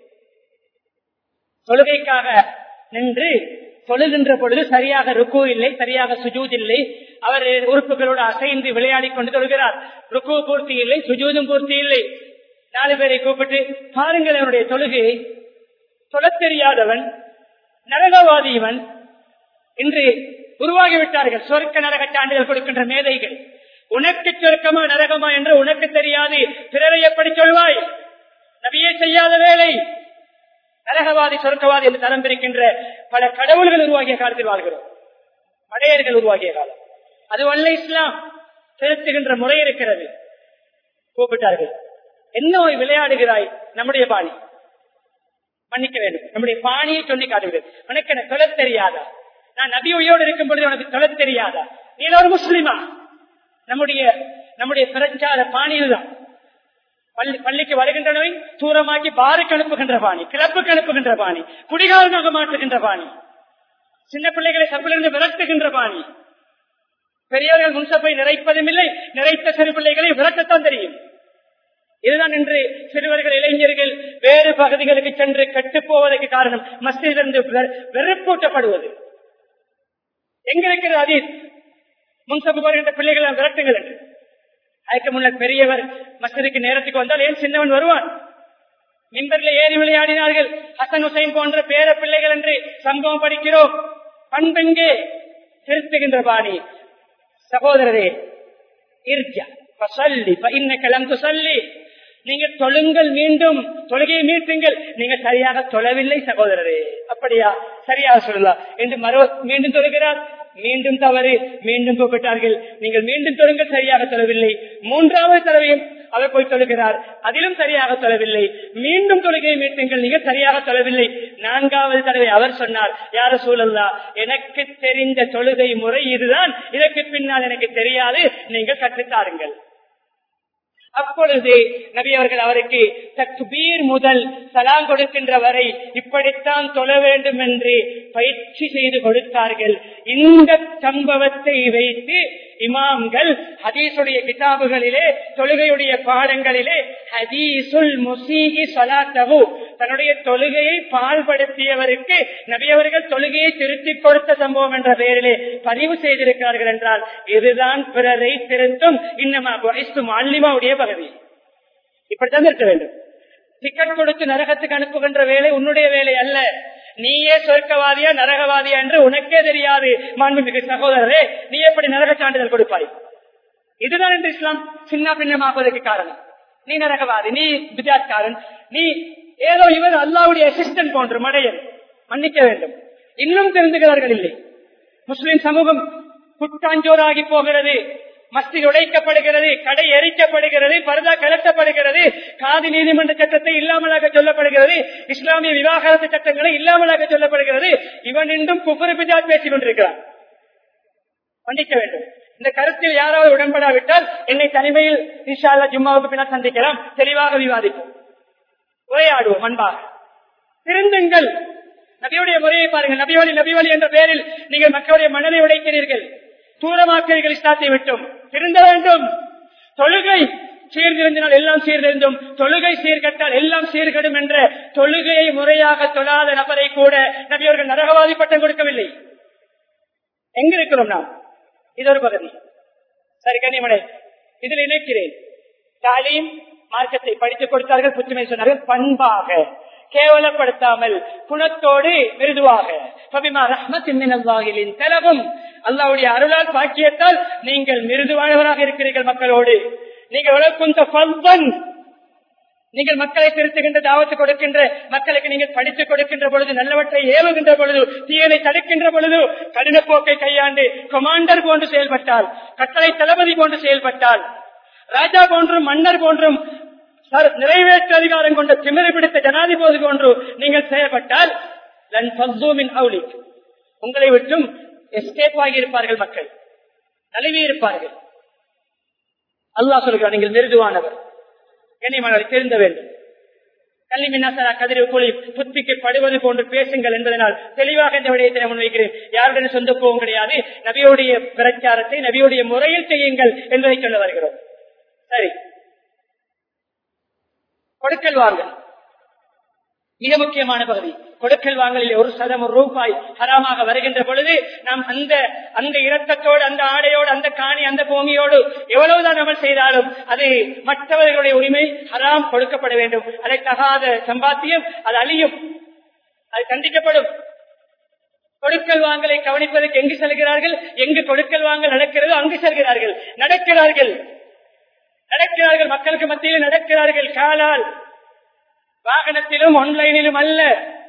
தொழுகைக்காக நின்று தொழுகின்ற பொழுது சரியாக ருக்கு இல்லை சரியாக சுஜூத் இல்லை அவர் உறுப்புகளோடு அசைந்து விளையாடி கொண்டு தொழுகிறார் ருக்கு பூர்த்தி இல்லை சுஜூதும் பூர்த்தி இல்லை நாலு பேரை கூப்பிட்டு பாருங்கள் அவனுடைய தொழுகையை தொழத் தெரியாதவன் நரகவாதியவன் இன்று உருவாகிவிட்டார்கள் சொர்க்க நரக சான்றிதழ் கொடுக்கின்ற மேதைகள் உனக்கு சொர்க்கமா நரகமா என்று உனக்கு தெரியாது பிறரை எப்படி சொல்வாய் நபியே செய்யாத வேலை நரகவாதி சொர்க்கவாதி என்று தரம் பிரிக்கின்ற பல கடவுள்கள் உருவாகிய காலத்தில் வாழ்கிறோம் மடையர்கள் உருவாகிய காலம் அது அல்ல இஸ்லாம் செலுத்துகின்ற முறை இருக்கிறது கூப்பிட்டார்கள் என்ன விளையாடுகிறாய் நம்முடைய பாணி மன்னிக்க வேண்டும் நம்முடைய பாணியை சொல்லி காட்டுகிறது உனக்கு எனக்கு தொலை தெரியாதா நான் நபி உயோடு இருக்கும் பொழுது உனக்கு தொலை தெரியாதா நீ ஒரு முஸ்லிமா நம்முடைய நம்முடைய பிரச்சார பாணியில் தான் பள்ளி பள்ளிக்கு வருகின்றனவை தூரமாக்கி பாருக்கு அனுப்புகின்ற பாணி கிளப்புக்கு அனுப்புகின்ற பாணி குடிகாரமாக மாற்றுகின்ற பாணி சின்ன பிள்ளைகளை சப்பிலிருந்து விரட்டுகின்ற பாணி பெரியவர்கள் முன்சப்பை நிறைப்பதும் இல்லை நிறைத்த சிறு பிள்ளைகளை விரட்டத்தான் தெரியும் இதுதான் இன்று சிறுவர்கள் இளைஞர்கள் வேறு பகுதிகளுக்கு சென்று கட்டு போவதற்கு காரணம் மஸ்திலிருந்து வெறுப்பூட்டப்படுவது எங்க இருக்கிறது அதீத் முன்சப்பு வருகின்ற பிள்ளைகளை விரட்டுங்கள் என்று அதுக்கு முன்னர் பெரியவர் மஸ்திற்கு நேரத்துக்கு வந்தால் ஏன் சின்னவன் வருவான் மின்பரில் ஏறி விளையாடினார்கள் ஹசன் ஹுசைன் போன்ற பேர பிள்ளைகள் என்று சம்பவம் படிக்கிறோம் பண்பெங்கே திருத்துகின்ற பாணி சகோதரரே இர்ஜா பசல்லி இன்ன கிளம்பு சொல்லி நீங்க தொழுங்கள் மீண்டும் தொழுகையை மீட்டுங்கள் நீங்க சரியாக தொழவில்லை சகோதரரே அப்படியா சரியாக சொல்லலாம் என்று மறு மீண்டும் தொழுகிறார் மீண்டும் தவறு மீண்டும் கூப்பிட்டார்கள் நீங்கள் மீண்டும் தொழுங்கள் சரியாக தொழவில்லை மூன்றாவது தடவையும் அவர் போய் தொழுகிறார் அதிலும் சரியாக தொழவில்லை மீண்டும் தொழுகையை மீட்டுங்கள் நீங்கள் சரியாக தொழவில்லை நான்காவது தடவை அவர் சொன்னார் யார சூழல்லா எனக்கு தெரிந்த தொழுகை முறை இதுதான் இதற்கு பின்னால் எனக்கு தெரியாது நீங்கள் கற்றுத்தாருங்கள் அப்பொழுது நபி அவர்கள் அவருக்கு தக்பீர் முதல் சலாம் கொடுக்கின்ற வரை இப்படித்தான் தொழ வேண்டும் என்று பயிற்சி செய்து கொடுத்தார்கள் இந்த சம்பவத்தை வைத்து இமாம்கள் ஹதீசுடைய கிதாபுகளிலே தொழுகையுடைய பாடங்களிலே ஹதீசுல் முசீகி சலாத்தகு தன்னுடைய தொழுகையை பால்படுத்தியவருக்கு நபியவர்கள் தொழுகையை திருத்திக் கொடுத்த சம்பவம் என்ற பெயரிலே பதிவு செய்திருக்கிறார்கள் என்றால் இதுதான் பிறரை திருத்தும் இன்னமா அல்லிமாவுடைய பகுதி இப்படித்தான் இருக்க வேண்டும் டிக்கெட் கொடுத்து நரகத்துக்கு அனுப்புகின்ற வேலை உன்னுடைய வேலை அல்ல நீயே சொர்க்கவாதியா நரகவாதியா என்று உனக்கே தெரியாது மாண்புமிகு சகோதரரே நீ எப்படி நரக சான்றிதழ் கொடுப்பாய் இதுதான் என்று இஸ்லாம் சின்ன பின்னமாக்குவதற்கு காரணம் நீ நரகவாதி நீ வித்யாத்காரன் நீ ஏதோ இவர் அல்லாவுடைய அசிஸ்டன்ட் போன்ற மடையன் மன்னிக்க வேண்டும் இன்னும் தெரிந்துகிறார்கள் இல்லை முஸ்லிம் சமூகம் குட்டாஞ்சோராகி போகிறது மஸ்தில் உடைக்கப்படுகிறது கடை எரிக்கப்படுகிறது பரதா கலட்டப்படுகிறது காதி நீதிமன்ற சட்டத்தை இல்லாமலாக சொல்லப்படுகிறது இஸ்லாமிய விவாகரத்து சட்டங்களை இல்லாமலாக சொல்லப்படுகிறது இவன் இன்றும் குபுரு பிஜாத் பேசிக் கொண்டிருக்கிறான் மன்னிக்க வேண்டும் இந்த கருத்தில் யாராவது உடன்படாவிட்டால் என்னை தனிமையில் இஷாலா ஜும்மாவுக்கு பின்னால் சந்திக்கலாம் தெளிவாக விவாதிப்போம் உரையாடுவோம் அன்பாக திருந்துங்கள் நபியுடைய முறையை பாருங்கள் நபிவழி நபிவழி என்ற பெயரில் நீங்கள் மக்களுடைய மனதை உடைக்கிறீர்கள் தூரமாக்கிறீர்கள் இஸ்லாத்தை விட்டும் திருந்த வேண்டும் தொழுகை சீர்திருந்தினால் எல்லாம் சீர்திருந்தும் தொழுகை சீர்கட்டால் எல்லாம் சீர்கடும் என்ற தொழுகையை முறையாக தொழாத நபரை கூட நபியவர்கள் நரகவாதி பட்டம் கொடுக்கவில்லை எங்க இருக்கிறோம் நாம் இது ஒரு பகுதி சரி கனிமனை இதில் இணைக்கிறேன் தாலீம் மார்க்கத்தை படித்துக் கொடுத்தார்கள் புத்துமை சொன்னார்கள் பண்பாக கேவலப்படுத்தாமல் குணத்தோடு மிருதுவாக செலவும் அல்லாவுடைய அருளால் பாக்கியத்தால் நீங்கள் மிருதுவானவராக இருக்கிறீர்கள் மக்களோடு நீங்கள் உலகம் நீங்கள் மக்களை திருத்துகின்ற தாவத்து கொடுக்கின்ற மக்களுக்கு நீங்கள் படித்துக் கொடுக்கின்ற பொழுது நல்லவற்றை ஏவுகின்ற பொழுது தீயனை தடுக்கின்ற பொழுது கடின போக்கை கையாண்டு கொமாண்டர் போன்று செயல்பட்டால் கட்டளை தளபதி போன்று செயல்பட்டால் ராஜா போன்றும் மன்னர் போன்றும் நிறைவேற்று அதிகாரம் கொண்ட திமிரை பிடித்த ஜனாதிபதி போன்று நீங்கள் செயல்பட்டால் உங்களை விட்டும் எஸ்கேப் ஆகி இருப்பார்கள் மக்கள் நழுவி இருப்பார்கள் அல்லாஹ் சொல்கிறார் நீங்கள் மிருதுவானவர் கண்ணியமானவரை தெரிந்த வேண்டும் கல்வி மின்னாசரா கதிரை கூலி புத்திக்கு படுவது போன்று பேசுங்கள் என்பதனால் தெளிவாக இந்த விடயத்தை நான் முன்வைக்கிறேன் யாருடன் சொந்த போவும் கிடையாது நபியோடைய பிரச்சாரத்தை நபியோடைய முறையில் செய்யுங்கள் என்பதை சொல்ல வருகிறோம் சரி கொடுக்கல் வாங்கல் மிக முக்கியமான பகுதி கொடுக்கல் வாங்கலில் ஒரு சதம் ஒரு ரூபாய் ஹராமாக வருகின்ற பொழுது நாம் அந்த அந்த இரத்தத்தோடு அந்த ஆடையோடு அந்த காணி அந்த பூமியோடு எவ்வளவுதான் அமல் செய்தாலும் அது மற்றவர்களுடைய உரிமை ஹராம் கொடுக்கப்பட வேண்டும் அதை தகாத சம்பாத்தியம் அது அழியும் அது கண்டிக்கப்படும் கொடுக்கல் வாங்கலை கவனிப்பதற்கு எங்கு செல்கிறார்கள் எங்கு கொடுக்கல் வாங்கல் நடக்கிறதோ அங்கு செல்கிறார்கள் நடக்கிறார்கள் நடக்கிறார்கள் மக்களுக்கு மத்தியில் நடக்கிறார்கள் காலால் வாகனத்திலும் ஆன்லைனிலும் அல்ல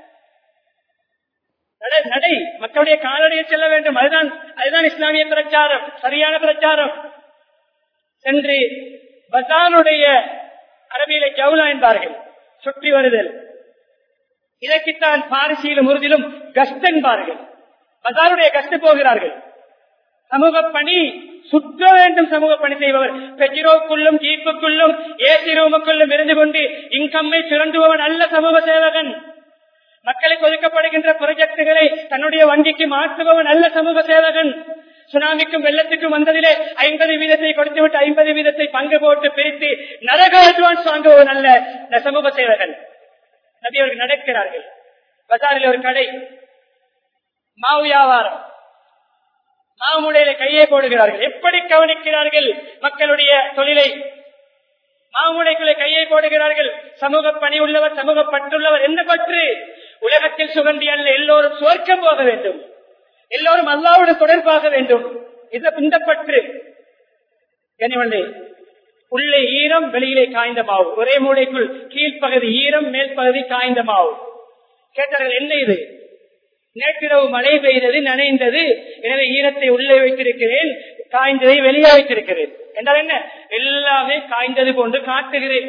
நடை மக்களுடைய காலடியை செல்ல வேண்டும் அதுதான் அதுதான் இஸ்லாமிய பிரச்சாரம் சரியான பிரச்சாரம் சென்று பசானுடைய அரபியில ஜவுலா என்பார்கள் சுற்றி வருதல் இதற்குத்தான் பாரிசியிலும் உறுதியிலும் கஸ்ட் என்பார்கள் பசாருடைய கஷ்ட போகிறார்கள் சமூக பணி சுற்ற வேண்டும் சமூக பணி செய்பவர் பெஜிரோக்குள்ளும் ஜீப்புக்குள்ளும் ஏசி ரூமுக்குள்ளும் இருந்து கொண்டு இன்கம்மை சுரண்டுபவன் அல்ல சமூக சேவகன் மக்களுக்கு ஒதுக்கப்படுகின்ற ப்ரொஜெக்டுகளை தன்னுடைய வங்கிக்கு மாற்றுபவன் அல்ல சமூக சேவகன் சுனாமிக்கும் வெள்ளத்துக்கும் வந்ததிலே ஐம்பது வீதத்தை கொடுத்துவிட்டு ஐம்பது வீதத்தை பங்கு போட்டு பிரித்து நரக அட்வான்ஸ் வாங்குபவன் அல்ல இந்த சமூக சேவகன் நபி அவர்கள் நடக்கிறார்கள் பசாரில் ஒரு கடை மாவு வியாபாரம் மாமுடையில கையை போடுகிறார்கள் எப்படி கவனிக்கிறார்கள் மக்களுடைய தொழிலை மாமுடைக்குள்ளே கையை போடுகிறார்கள் சமூக பணி உள்ளவர் சமூக பற்றுள்ளவர் என்ன பற்று உலகத்தில் சுகண்டி அல்ல எல்லோரும் சுவர்க்கம் போக வேண்டும் எல்லோரும் அல்லாவுடன் தொடர்பாக வேண்டும் இந்த பற்று கனிவண்ணே உள்ளே ஈரம் வெளியிலே காய்ந்த மாவு ஒரே மூளைக்குள் கீழ்ப்பகுதி ஈரம் மேல் பகுதி காய்ந்த மாவு கேட்டார்கள் என்ன இது நேற்றிரவு மழை பெய்தது நனைந்தது எனவே ஈரத்தை உள்ளே வைத்திருக்கிறேன் காய்ந்ததை வெளியே வைத்திருக்கிறேன் என்றால் என்ன எல்லாமே காய்ந்தது போன்று காட்டுகிறேன்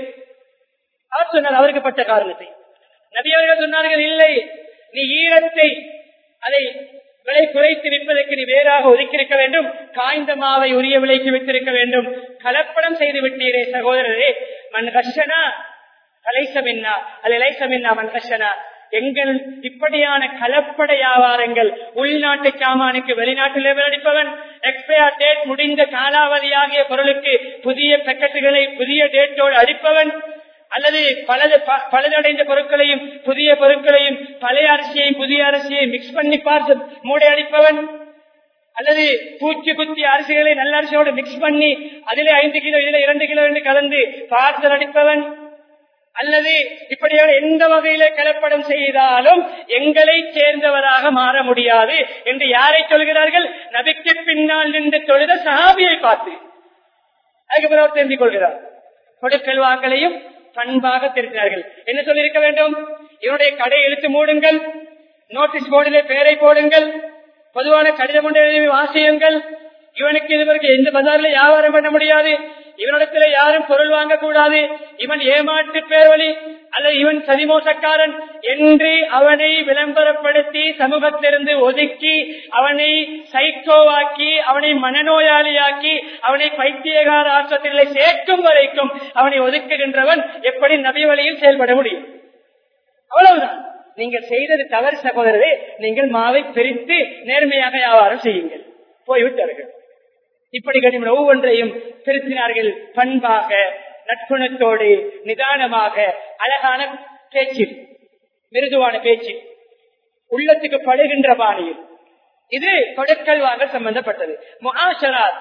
அவர் சொன்னார் அவருக்கு பட்ட காரணத்தை நபியவர்கள் சொன்னார்கள் இல்லை நீ ஈரத்தை அதை விலை குறைத்து விற்பதற்கு நீ வேறாக ஒதுக்கியிருக்க வேண்டும் காய்ந்த மாவை உரிய விலைக்கு வித்திருக்க வேண்டும் கலப்படம் செய்து விட்டீரே சகோதரரே மண் கஷனா கலைசமின்னா அது இலைசமின்னா மண் கஷனா எங்கள் இப்படியான கலப்பட வியாபாரங்கள் உள்நாட்டு சாமானுக்கு வெளிநாட்டிலே விளைவிப்பவன் எக்ஸ்பயர் டேட் முடிந்த காலாவதியாகிய பொருளுக்கு புதிய பேக்கெட்டுகளை புதிய டேட்டோடு அடிப்பவன் அல்லது பலது ப- பழுதடைந்த பொருட்களையும் புதிய பொருட்களையும் பழைய அரிசியையும் புதிய அரிசியையும் மிக்ஸ் பண்ணி பார்த்து மூடை அடிப்பவன் அல்லது பூச்சி குத்தி அரிசிகளை நல்ல அரிசியோடு மிக்ஸ் பண்ணி அதிலே ஐந்து கிலோ இதுல இரண்டு கிலோ என்று கலந்து பார்சல் அடிப்பவன் அல்லது இப்படியான எந்த வகையில கலப்படம் செய்தாலும் எங்களை சேர்ந்தவராக மாற முடியாது என்று யாரை சொல்கிறார்கள் நபிக்கு பின்னால் நின்று தொழுத சஹாபியை பார்த்து அதுக்கு பிறகு அவர் தெரிந்து கொள்கிறார் கொடுக்கல் வாங்கலையும் பண்பாக திருத்தினார்கள் என்ன சொல்லியிருக்க வேண்டும் இவனுடைய கடை இழுத்து மூடுங்கள் நோட்டீஸ் போர்டிலே பெயரை போடுங்கள் பொதுவான கடிதம் கொண்டு எழுதி வாசியுங்கள் இவனுக்கு இதுவரைக்கும் எந்த பஜாரில் வியாபாரம் பண்ண முடியாது இவனிடத்துல யாரும் பொருள் வாங்கக்கூடாது இவன் ஏமாற்று பேர்வழி அல்லது இவன் சதிமோசக்காரன் என்று அவனை விளம்பரப்படுத்தி சமூகத்திலிருந்து ஒதுக்கி அவனை சைக்கோவாக்கி அவனை மனநோயாளியாக்கி அவனை பைத்தியகார ஆஸ்பத்திரிகளை சேர்க்கும் வரைக்கும் அவனை ஒதுக்குகின்றவன் எப்படி நபி வழியில் செயல்பட முடியும் அவ்வளவுதான் நீங்கள் செய்தது தவறு சகோதரரே நீங்கள் மாவை பிரித்து நேர்மையாக வியாபாரம் செய்யுங்கள் போய்விட்டார்கள் இப்படி கனிமன் ஒவ்வொன்றையும் திருத்தினார்கள் பண்பாக நட்புணத்தோடு நிதானமாக அழகான பேச்சு மிருதுவான பேச்சு உள்ளத்துக்கு படுகின்ற பாணியில் இது கொடுக்கல் வாங்க சம்பந்தப்பட்டது முஆஷராத்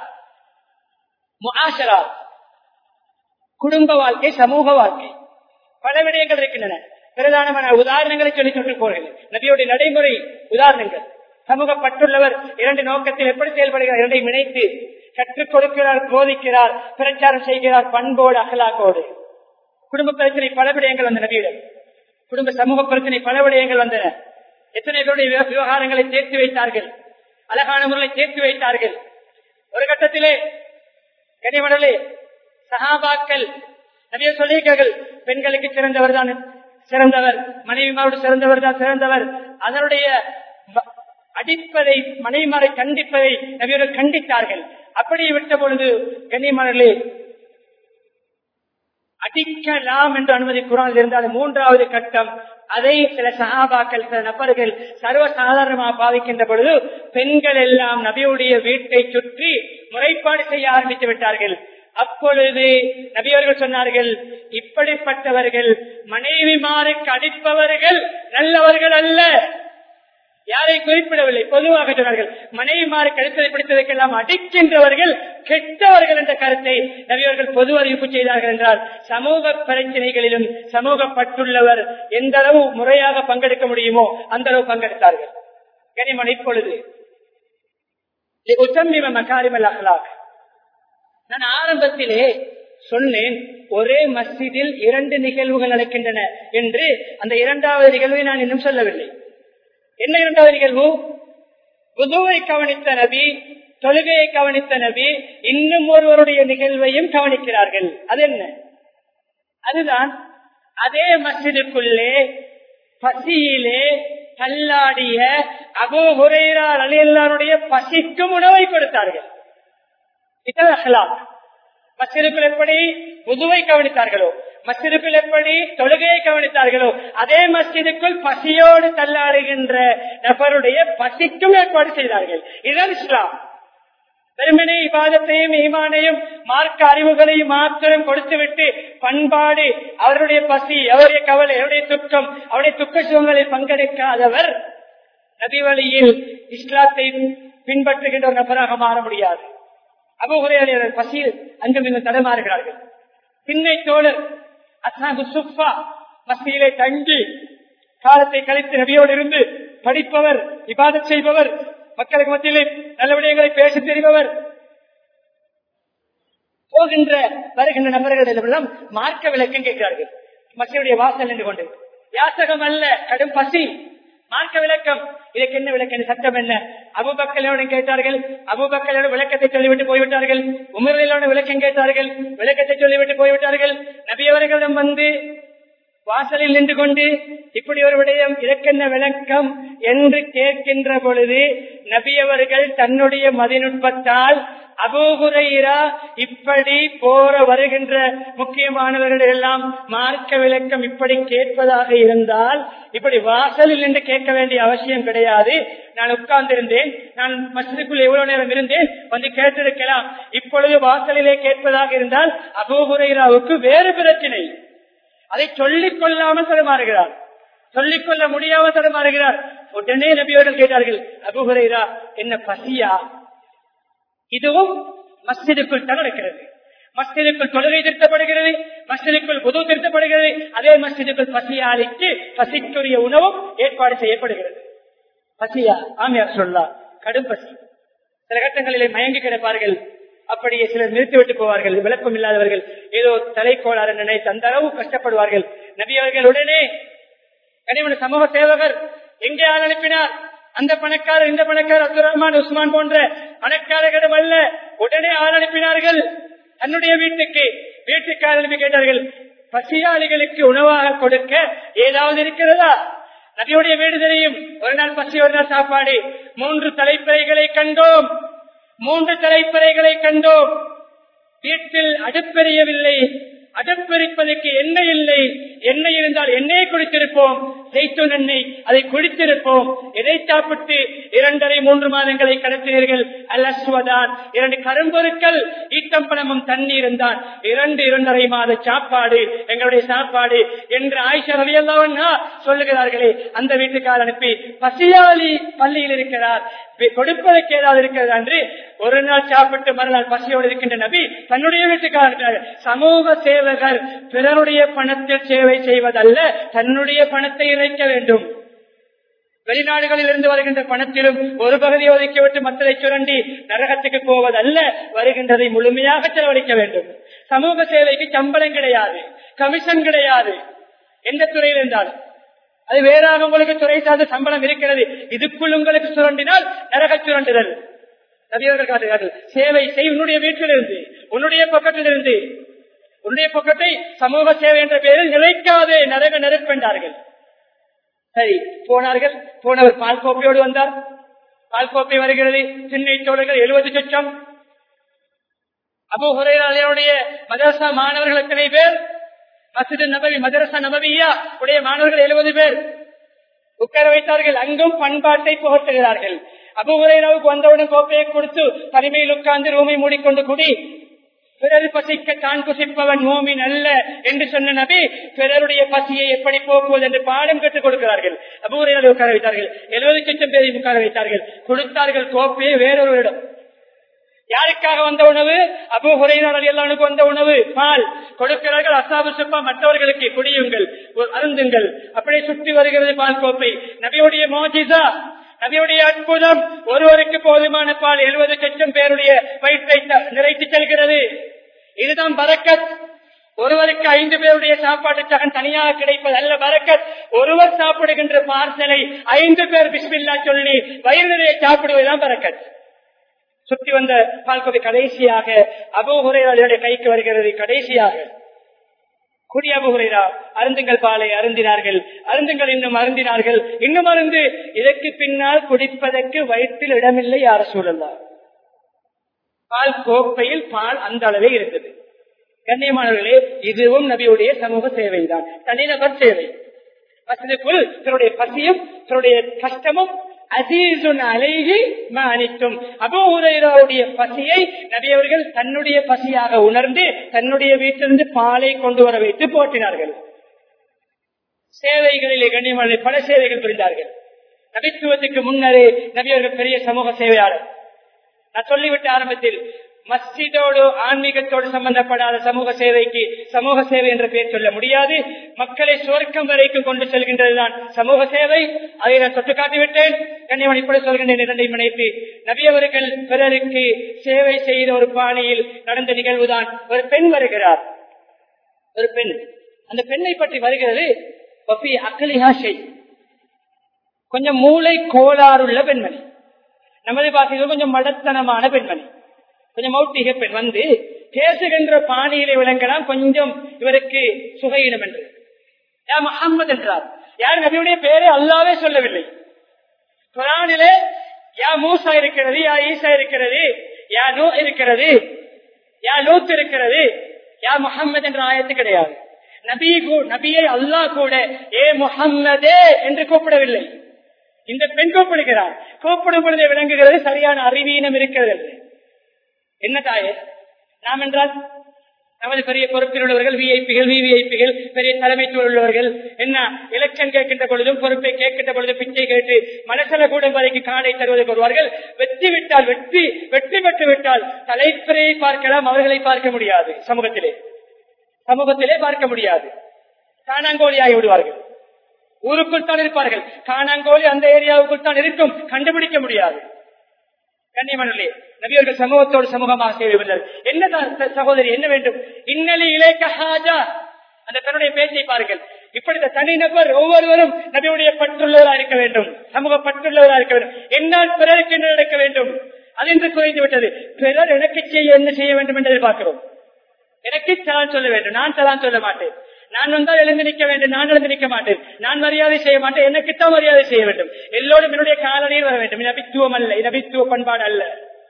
முஆஷராத் குடும்ப வாழ்க்கை சமூக வாழ்க்கை பல விடயங்கள் இருக்கின்றன பிரதானமான உதாரணங்களை சொல்லி சொல்லி போகிறேன் நபியுடைய நடைமுறை உதாரணங்கள் சமூகப்பட்டுள்ளவர் இரண்டு நோக்கத்தில் எப்படி செயல்படுகிறார் இரண்டையும் இணைத்து கற்றுக் கொடுக்கிறார் போதிக்கிறார் பிரச்சாரம் செய்கிறார் பண்போடு அகலாக்கோடு குடும்ப பிரச்சனை பல விடயங்கள் வந்த நபியிடம் குடும்ப சமூக பிரச்சனை பல விடயங்கள் வந்தன எத்தனை பேருடைய விவ- விவகாரங்களை சேர்த்து வைத்தார்கள் அழகான முறையில் சேர்த்து வைத்தார்கள் ஒரு கட்டத்திலே கனிமடலே சகாபாக்கள் நிறைய சொல்லியிருக்கார்கள் பெண்களுக்கு சிறந்தவர் தான் சிறந்தவர் மனைவிமாரோடு சிறந்தவர் தான் சிறந்தவர் அதனுடைய வ- அடிப்பதை மனைவிமாரை கண்டிப்பதை நபியர்கள் கண்டித்தார்கள் அப்படியே விட்ட பொழுது கண்ணியமானர்களே அடிக்கலாம் என்று அனுமதி குரானில் இருந்தால் மூன்றாவது கட்டம் அதை சில சகாபாக்கள் சில நபர்கள் சர்வ சாதாரணமாக பாவிக்கின்ற பொழுது பெண்கள் எல்லாம் நபியுடைய வீட்டை சுற்றி முறைப்பாடு செய்ய ஆரம்பித்து விட்டார்கள் அப்பொழுது நபியவர்கள் சொன்னார்கள் இப்படிப்பட்டவர்கள் மனைவிமாருக்கு அடிப்பவர்கள் நல்லவர்கள் அல்ல யாரை குறிப்பிடவில்லை பொதுவாக சொன்னார்கள் மனைவிமாறு கருத்ததை பிடித்ததற்கெல்லாம் அடிக்கின்றவர்கள் கெட்டவர்கள் என்ற கருத்தை நபியவர்கள் பொது அறிவிப்பு செய்தார்கள் என்றால் சமூக பிரச்சனைகளிலும் சமூகப்பட்டுள்ளவர் எந்த அளவு முறையாக பங்கெடுக்க முடியுமோ அந்த அளவு பங்கெடுத்தார்கள் கனிமன் இப்பொழுது உத்தமிம மகாரிமல் அஹ்லாக் நான் ஆரம்பத்திலே சொன்னேன் ஒரே மஸ்ஜிதில் இரண்டு நிகழ்வுகள் நடக்கின்றன என்று அந்த இரண்டாவது நிகழ்வை நான் இன்னும் சொல்லவில்லை என்ன இரண்டாவது நிகழ்வு புதுவை கவனித்த நபி தொழுகையை கவனித்த நபி இன்னும் ஒருவருடைய நிகழ்வையும் கவனிக்கிறார்கள் அது என்ன அதுதான் அதே மஸ்ஜிதுக்குள்ளே பசியிலே தள்ளாடிய அபோ ஹுரேரார் அலியல்லாருடைய பசிக்கும் உணவை கொடுத்தார்கள் இது அஹ்லாக் மஸ்ஜிதுக்குள் எப்படி புதுவை கவனித்தார்களோ மஸ்ஜிதுக்குள் எப்படி தொழுகையை கவனித்தார்களோ அதே மஸ்ஜிதுக்குள் பசியோடு தள்ளாடுகின்ற நபருடைய பசிக்கும் ஏற்பாடு செய்தார்கள் இதுதான் இஸ்லாம் வெறுமனே இபாதத்தையும் ஈமானையும் மார்க்க அறிவுகளையும் மாத்திரம் கொடுத்துவிட்டு பண்பாடு அவருடைய பசி அவருடைய கவலை அவருடைய துக்கம் அவருடைய துக்க சுகங்களில் பங்கெடுக்காதவர் நபி வழியில் இஸ்லாத்தை பின்பற்றுகின்ற ஒரு நபராக மாற முடியாது அபுகுரையாளர் பசியில் அங்கும் இங்கு தடமாறுகிறார்கள் பின்னை தோழர் அசாபு சுஃபா மசியிலே தங்கி காலத்தை கழித்து நபியோடு இருந்து படிப்பவர் இபாதத் செய்பவர் மக்களுக்கு மத்தியிலே நல்ல விடயங்களை பேச தெரிபவர் போகின்ற வருகின்ற நபர்களிடமெல்லாம் மார்க்க விளக்கம் கேட்கிறார்கள் மக்களுடைய வாசல் நின்று கொண்டு யாசகம் அல்ல கடும் பசி மார்க்க விளக்கம் இதற்கு என்ன விளக்கம் சட்டம் என்ன அபுபக்கலோடு கேட்டார்கள் அபுபக்கலோட விளக்கத்தை சொல்லிவிட்டு போய்விட்டார்கள் உமரிலோட விளக்கம் கேட்டார்கள் விளக்கத்தை சொல்லிவிட்டு போய்விட்டார்கள் நபியவர்களிடம் வந்து வாசலில் நின்று கொண்டு இப்படி ஒரு விடயம் இதற்கென்ன விளக்கம் என்று கேட்கின்ற பொழுது நபியவர்கள் தன்னுடைய மதிநுட்பத்தால் அபூகுரைரா இப்படி போற வருகின்ற முக்கியமானவர்கள் எல்லாம் மார்க்க விளக்கம் இப்படி கேட்பதாக இருந்தால் இப்படி வாசலில் நின்று கேட்க வேண்டிய அவசியம் கிடையாது நான் உட்கார்ந்திருந்தேன் நான் மசிதுக்குள் எவ்வளவு நேரம் இருந்தேன் வந்து கேட்டிருக்கலாம் இப்பொழுது வாசலிலே கேட்பதாக இருந்தால் அபூகுரைராவுக்கு வேறு பிரச்சனை அதை சொல்லிக் கொள்ளாமல் தடுமாறுகிறார் சொல்லிக் கொள்ள முடியாமல் தடுமாறுகிறார் உடனே நபியோர்கள் கேட்டார்கள் அபுகுரைரா என்ன பசியா இதுவும் மஸ்ஜிதுக்குள் தான் நடக்கிறது மஸ்ஜிதுக்குள் தொழுகை திருத்தப்படுகிறது மஸ்ஜிதுக்குள் புது திருத்தப்படுகிறது அதே மஸ்ஜிதுக்குள் பசியாளிக்கு பசிக்குரிய உணவும் ஏற்பாடு செய்யப்படுகிறது பசியா ஆமியார் சொல்லா கடும் பசி சில கட்டங்களிலே மயங்கி கிடப்பார்கள் அப்படியே சிலர் நிறுத்திவிட்டு போவார்கள் விளக்கம் இல்லாதவர்கள் ஏதோ தலைக்கோளாறு நினைத்து அந்த அளவு கஷ்டப்படுவார்கள் நபி அவர்கள் உடனே கனிமன சமூக சேவகர் எங்கே ஆள் அனுப்பினார் அந்த பணக்காரர் இந்த பணக்காரர் அப்துல் ரஹ்மான் உஸ்மான் போன்ற பணக்காரர்களிடம் அல்ல உடனே ஆள் அனுப்பினார்கள் தன்னுடைய வீட்டுக்கு வீட்டுக்கு ஆள் அனுப்பி கேட்டார்கள் பசியாளிகளுக்கு உணவாக கொடுக்க ஏதாவது இருக்கிறதா நபியுடைய வீடு தெரியும் ஒரு நாள் பசி ஒரு நாள் சாப்பாடு மூன்று தலைப்பறைகளை கண்டோம் மூன்று தலைப்பறைகளை கண்டோம் வீட்டில் அடுப்பெரியவில்லை அடுப்பெரிப்பதற்கு எண்ணெய் இல்லை எண்ணெய் இருந்தால் எண்ணெயை குடித்திருப்போம் செய்தூன் எண்ணெய் அதை குடித்திருப்போம் எதை சாப்பிட்டு இரண்டரை மூன்று மாதங்களை கடத்தினீர்கள் அல்லஸ்வதான் இரண்டு கரும்பொருட்கள் ஈட்டம்பழமும் தண்ணீரும் தான் இரண்டு இரண்டரை மாத சாப்பாடு எங்களுடைய சாப்பாடு என்று ஆயிஷா ரலியல்லாஹு சொல்லுகிறார்களே அந்த வீட்டுக்கார அனுப்பி பசியாளி பள்ளியில் இருக்கிறார் கொடுப்பதற்கு ஏதாவது இருக்கிறது என்று ஒரு நாள் சாப்பிட்டு மறுநாள் பசியோடு இருக்கின்ற நபி தன்னுடைய வீட்டுக்காரர்கள் சமூக சேவகர் பிறருடைய பணத்தில் சேவை செய்வதல்ல தன்னுடைய பணத்தை இறைக்க வேண்டும் வெளிநாடுகளில் இருந்து வருகின்ற பணத்திலும் ஒரு பகுதியை ஒதுக்கிவிட்டு மக்களை சுரண்டி நரகத்துக்கு போவதல்ல வருகின்றதை முழுமையாக செலவழிக்க வேண்டும் சமூக சேவைக்கு சம்பளம் கிடையாது கமிஷன் கிடையாது எந்த துறையில் இருந்தாலும் அது வேறாக உங்களுக்கு துறை சார்ந்த சம்பளம் இருக்கிறது இதுக்குள் உங்களுக்கு சுரண்டினால் நரக சுரண்டுதல் நபியவர்கள் காட்டுகிறார்கள் சேவை செய் உன்னுடைய வீட்டிலிருந்து உன்னுடைய பக்கத்திலிருந்து உன்னுடைய பக்கத்தை சமூக சேவை என்ற பெயரில் நிலைக்காதே நரக நெருப்பென்றார்கள் சரி போனார்கள் போனவர் பால் கோப்பையோடு வந்தார் பால் கோப்பை வருகிறது சின்ன தோழர்கள் எழுபது லட்சம் அபு ஹுரையாளுடைய மதரசா மாணவர்கள் எத்தனை பேர் மசித நபவி மதரசா நபவியா உடைய மாணவர்கள் எழுபது பேர் உட்கார வைத்தார்கள் அங்கும் பண்பாட்டை புகட்டுகிறார்கள் அபுகுரைராவுக்கு வந்தவுடன் கோப்பையை கொடுத்து தனிமையில் உட்கார்ந்து ரூமை மூடிக்கொண்டு குடி பிறர் பசிக்க தான் குசிப்பவன் மோமின் அல்ல என்று சொன்ன நபி பிறருடைய பசியை எப்படி போக்குவது என்று பாடம் கற்றுக் கொடுக்கிறார்கள் அபுகுரையாவை உட்கார வைத்தார்கள் எழுபது லட்சம் பேரை உட்கார வைத்தார்கள் கொடுத்தார்கள் கோப்பையை வேறொருவரிடம் யாருக்காக வந்த உணவு அபு ஹுரையினர் எல்லாருக்கும் வந்த உணவு பால் கொடுக்கிறார்கள் அசாபு சுப்பா மற்றவர்களுக்கு குடியுங்கள் அருந்துங்கள் அப்படியே சுற்றி வருகிறது பால் கோப்பை நபியுடைய மோஜிதா நபியுடைய அற்புதம் ஒருவருக்கு போதுமான பால் எழுபது லட்சம் பேருடைய வயிற்றை நிறைத்து செல்கிறது இதுதான் பரக்கத் ஒருவருக்கு ஐந்து பேருடைய சாப்பாட்டு சகன் தனியாக கிடைப்பது அல்ல பரக்கத் ஒருவர் சாப்பிடுகின்ற பார்சலை ஐந்து பேர் பிஸ்மில்லா சொல்லி வயிறு நிறைய சாப்பிடுவதுதான் பரக்கத் சுற்றி வந்த பால்கோவை கடைசியாக அபோகுரையாளுடைய கைக்கு வருகிறது கடைசியாக குடி அபுகுரைரா அருந்துங்கள் பாலை அருந்தினார்கள் அருந்துங்கள் இன்னும் அருந்தினார்கள் இன்னும் அருந்து இதற்கு பின்னால் குடிப்பதற்கு வயிற்றில் இடமில்லை யார சூழல்லா பால் கோப்பையில் பால் அந்த அளவே இருந்தது கண்ணியமானவர்களே இதுவும் நபியுடைய சமூக சேவைதான் தனிநபர் சேவை வசதிக்குள் தன்னுடைய பசியும் தன்னுடைய கஷ்டமும் அசீசுன் அலைகி அனித்தும் அபோஹுரைராவுடைய பசியை நபியவர்கள் தன்னுடைய பசியாக உணர்ந்து தன்னுடைய வீட்டிலிருந்து பாலை கொண்டு வர வைத்து போட்டினார்கள் சேவைகளிலே கண்ணியமான பல சேவைகள் புரிந்தார்கள் நபித்துவத்துக்கு முன்னரே நபியவர்கள் பெரிய சமூக சேவையாளர் நான் சொல்லிவிட்ட ஆரம்பத்தில் மஸ்ஜிதோடு ஆன்மீகத்தோடு சம்பந்தப்படாத சமூக சேவைக்கு சமூக சேவை என்ற பெயர் சொல்ல முடியாது மக்களை சுவர்க்கம் வரைக்கும் கொண்டு செல்கின்றதுதான் சமூக சேவை அதை நான் தொட்டு காட்டிவிட்டேன் கண்ணியவன் இப்படி சொல்கின்றேன் இரண்டை இணைத்து நபியவர்கள் பிறருக்கு சேவை செய்த ஒரு பாணியில் நடந்த நிகழ்வுதான் ஒரு பெண் வருகிறார் ஒரு பெண் அந்த பெண்ணை பற்றி வருகிறது அக்கலிஹாஷை கொஞ்சம் மூளை கோளாறுள்ள பெண்மணி நமது பாசையில் கொஞ்சம் மடத்தனமான பெண்மணி கொஞ்சம் மௌட்டிக பெண் வந்து பேசுகின்ற பாணியிலே விளங்கலாம் கொஞ்சம் இவருக்கு சுகையினம் என்று யா முகம்மது என்றார் யார் நபியுடைய பேரை அல்லாவே சொல்லவில்லை குரானிலே யா மூசா இருக்கிறது யா ஈசா இருக்கிறது யா நூ இருக்கிறது யா லூத் இருக்கிறது யா முகம்மது என்ற ஆயத்து கிடையாது நபி நபியை அல்லாஹ் கூட ஏ முகம்மதே என்று கூப்பிடவில்லை இந்த பெண் கூப்பிடுகிறார் கூப்பிடும் பொழுது விளங்குகிறது சரியான அறிவீனம் இருக்கிறது என்ன தாயே நாம் என்றால் நமது பெரிய பொறுப்பில் உள்ளவர்கள் விஐபிகள் விவிஐபிகள் பெரிய தலைமைத்துவம் உள்ளவர்கள் என்ன எலெக்ஷன் கேட்கின்ற பொழுதும் பொறுப்பை கேட்கின்ற பொழுது பிச்சை கேட்டு மனசல கூடம் வரைக்கும் காடை தருவதற்கு வருவார்கள் வெற்றி விட்டால் வெற்றி வெற்றி பெற்று விட்டால் தலைப்பிரையை பார்க்கலாம் அவர்களை பார்க்க முடியாது சமூகத்திலே சமூகத்திலே பார்க்க முடியாது காணாங்கோழியாகி விடுவார்கள் ஊருக்குள் தான் இருப்பார்கள் காணாங்கோழி அந்த ஏரியாவுக்குள் தான் இருக்கும் கண்டுபிடிக்க முடியாது கண்ணியமனே நபியர்கள் சமூகத்தோடு சமூகமாக செய்வதில்லை என்னதான் சகோதரி என்ன வேண்டும் இன்னலி இலேக்க ஹாஜா அந்த தன்னுடைய பேச்சை பாருங்கள் இப்படி தனிநபர் ஒவ்வொருவரும் நபியுடைய பற்றுள்ளவராக இருக்க வேண்டும் சமூக பற்றுள்ளவராக இருக்க வேண்டும் என்னால் பிறருக்கு என்ன நடக்க வேண்டும் அது என்று குறைந்து விட்டது பிறர் எனக்கு செய்ய என்ன செய்ய வேண்டும் என்று எதிர்பார்க்கிறோம் எனக்கு தலான் சொல்ல வேண்டும் நான் தலான் சொல்ல மாட்டேன் நான் வந்தால் எழுந்து நிற்க வேண்டும் நான் எழுந்து நிற்க மாட்டேன் நான் மரியாதை செய்ய மாட்டேன் எனக்குத்தான் மரியாதை செய்ய வேண்டும் எல்லோரும் என்னுடைய காலனியில் வர வேண்டும் நபித்துவம் அல்ல நபித்துவ பண்பாடு அல்ல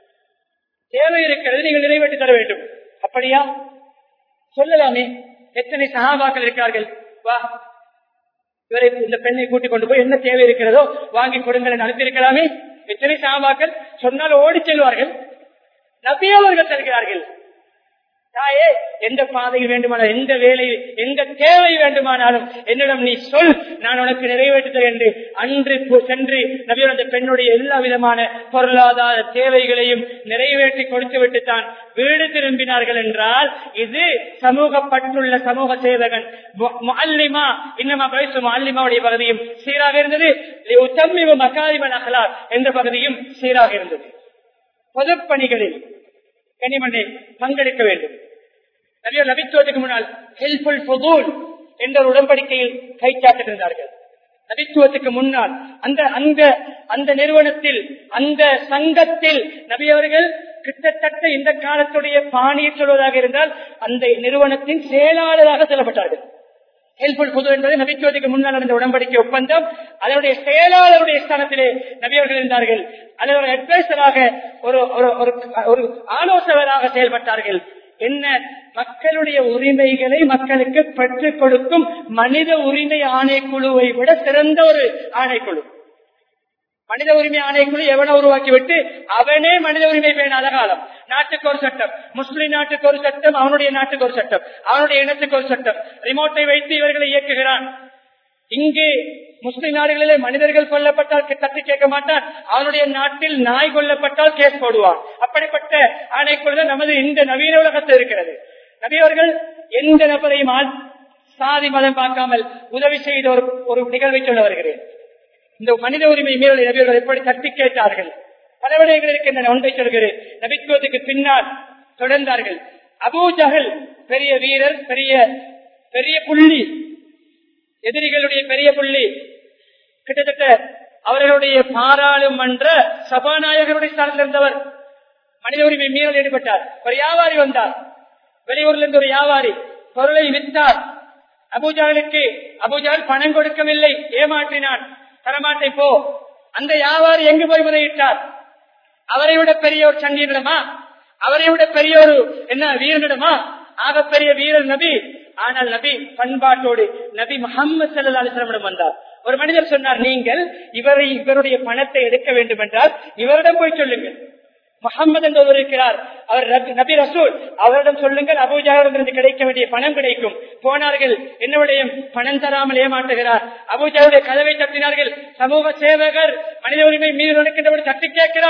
தேவை இருக்கிறது நீங்கள் நிறைவேற்றி தர வேண்டும் அப்படியா சொல்லலாமே எத்தனை சகாபாக்கள் இருக்கிறார்கள் வா இவரை இந்த பெண்ணை கூட்டிக் கொண்டு போய் என்ன தேவை இருக்கிறதோ வாங்கி கொடுங்கள் அனுப்பியிருக்கலாமே எத்தனை சகாபாக்கள் சொன்னால் ஓடி செல்வார்கள் நபியவர்கள் தருகிறார்கள் தாயே எந்த பாதையில் வேண்டுமானாலும் எந்த வேலையில் எந்த தேவை வேண்டுமானாலும் என்னிடம் நீ சொல் நான் உனக்கு நிறைவேற்றுகிறேன் என்று அன்று சென்று நபியோட அந்த பெண்ணுடைய எல்லா விதமான பொருளாதார தேவைகளையும் நிறைவேற்றி கொடுத்து விட்டு தான் வீடு திரும்பினார்கள் என்றால் இது சமூக பற்றுள்ள சமூக சேவகன் அல்லிமா இன்னமா பேசும் அல்லிமாவுடைய பகுதியும் சீராக இருந்தது உத்தமிவு மகாரிமன் அகலார் என்ற பகுதியும் சீராக இருந்தது பொதுப்பணிகளில் கனிமண்ணை பங்கெடுக்க வேண்டும் நபியர் நபித்துவத்துக்கு முன்னால் ஹெல்ப்ஃபுல் ஃபுதூல் என்ற ஒரு உடன்படிக்கையில் கைச்சாட்டிருந்தார்கள் நபித்துவத்துக்கு முன்னால் அந்த அந்த அந்த நிறுவனத்தில் அந்த சங்கத்தில் நபியவர்கள் கிட்டத்தட்ட இந்த காலத்துடைய பாணியை சொல்வதாக இருந்தால் அந்த நிறுவனத்தின் செயலாளராக செல்லப்பட்டார்கள் ஹெல்ப்ஃபுல் புது என்பது நபித்துவத்துக்கு முன்னால் நடந்த உடன்படிக்கை ஒப்பந்தம் அதனுடைய செயலாளருடைய ஸ்தானத்திலே நபியவர்கள் இருந்தார்கள் அதோட அட்வைசராக ஒரு ஒரு ஆலோசகராக செயல்பட்டார்கள் என்ன மக்களுடைய உரிமைகளை மக்களுக்கு பெற்றுக் கொடுக்கும் மனித உரிமை ஆணைக்குழுவை விட சிறந்த ஒரு ஆணைக்குழு மனித உரிமை ஆணைக்குழு எவனை உருவாக்கிவிட்டு அவனே மனித உரிமை பேணாத காலம் நாட்டுக்கு ஒரு சட்டம் முஸ்லிம் நாட்டுக்கு ஒரு சட்டம் அவனுடைய நாட்டுக்கு ஒரு சட்டம் அவனுடைய இனத்துக்கு ஒரு சட்டம் ரிமோட்டை வைத்து இவர்களை இயக்குகிறான் இங்கு முஸ்லிம் நாடுகளிலே மனிதர்கள் கொல்லப்பட்டால் தட்டி கேட்க மாட்டான் அவனுடைய நாட்டில் நாய் கொல்லப்பட்டால் கேஸ் போடுவான் அப்படிப்பட்ட ஆணைக்குழு நமது இந்த நவீன உலகத்தில் இருக்கிறது நபியவர்கள் எந்த நபரையும் சாதி மதம் பார்க்காமல் உதவி செய்த ஒரு ஒரு நிகழ்வை சொல்ல வருகிறேன் இந்த மனித உரிமை மீறலை நபியர்கள் எப்படி தட்டி கேட்டார்கள் பல விடயங்கள் இருக்கின்றன ஒன்றை சொல்கிறேன் நபித்துவத்துக்கு பின்னால் தொடர்ந்தார்கள் அபூ ஜஹல் பெரிய வீரர் பெரிய பெரிய புள்ளி எதிரிகளுடைய பெரிய புள்ளி கிட்டத்தட்ட அவர்களுடைய பாராளுமன்ற சபாநாயகருடைய ஸ்தானத்தில் இருந்தவர் மனித உரிமை மீறல் ஈடுபட்டார் ஒரு வியாபாரி வந்தார் வெளியூர்ல இருந்து ஒரு வியாபாரி பொருளை விற்றார் அபூஜாலுக்கு அபூஜால் பணம் கொடுக்கவில்லை ஏமாற்றினான் தரமாட்டை போ அந்த வியாபாரி எங்கு போய் முறையிட்டார் அவரை விட பெரிய ஒரு சண்டியிடமா அவரை விட பெரிய ஒரு என்ன வீரனிடமா ஆக பெரிய வீரர் நபி ஆனால் நபி பண்பாட்டோடு நபி முகமது சல்லா அலிஸ்லமிடம் வந்தார் ஒரு மனிதர் சொன்னார் நீங்கள் இவரை இவருடைய பணத்தை எடுக்க வேண்டும் என்றால் இவரிடம் போய் சொல்லுங்கள் முகமது என்று இருக்கிறார் அவர் நபி ரசூல் அவரிடம் சொல்லுங்கள் அபூஜாவிடமிருந்து கிடைக்க வேண்டிய பணம் கிடைக்கும் போனார்கள் என்னுடைய பணம் தராமல் ஏமாற்றுகிறார் அபூஜாவுடைய கதவை தட்டினார்கள் சமூக சேவகர் மனித உரிமை மீது நடக்கின்றபடி தட்டி கேட்கிறார்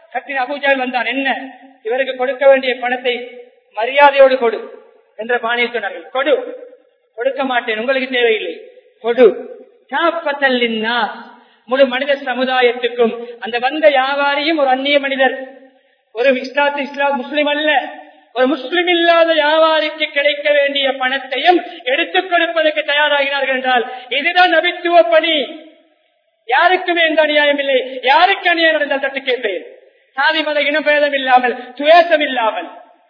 கட்டின அபூஜால் வந்தான் என்ன இவருக்கு கொடுக்க வேண்டிய பணத்தை மரியாதையோடு கொடு என்ற பாணியில் சொன்னார்கள் கொடு கொடுக்க மாட்டேன் உங்களுக்கு தேவையில்லை கொடு காப்பத்தல்லின்னா முழு மனித சமுதாயத்துக்கும் அந்த வந்த வியாபாரியும் ஒரு அந்நிய மனிதர் ஒரு இஸ்லாத்து இஸ்லாம் முஸ்லிம் அல்ல ஒரு முஸ்லிம் இல்லாத வியாபாரிக்கு கிடைக்க வேண்டிய பணத்தையும் எடுத்துக் கொடுப்பதற்கு தயாராகினார்கள் என்றால் இதுதான் நபித்துவ பணி யாருக்குமே எந்த அநியாயம் இல்லை யாருக்கு அநியாயம் நடந்தால் தட்டு கேட்பேன் சாதி மத இனபேதம் இல்லாமல் துவேசம் இல்லாமல்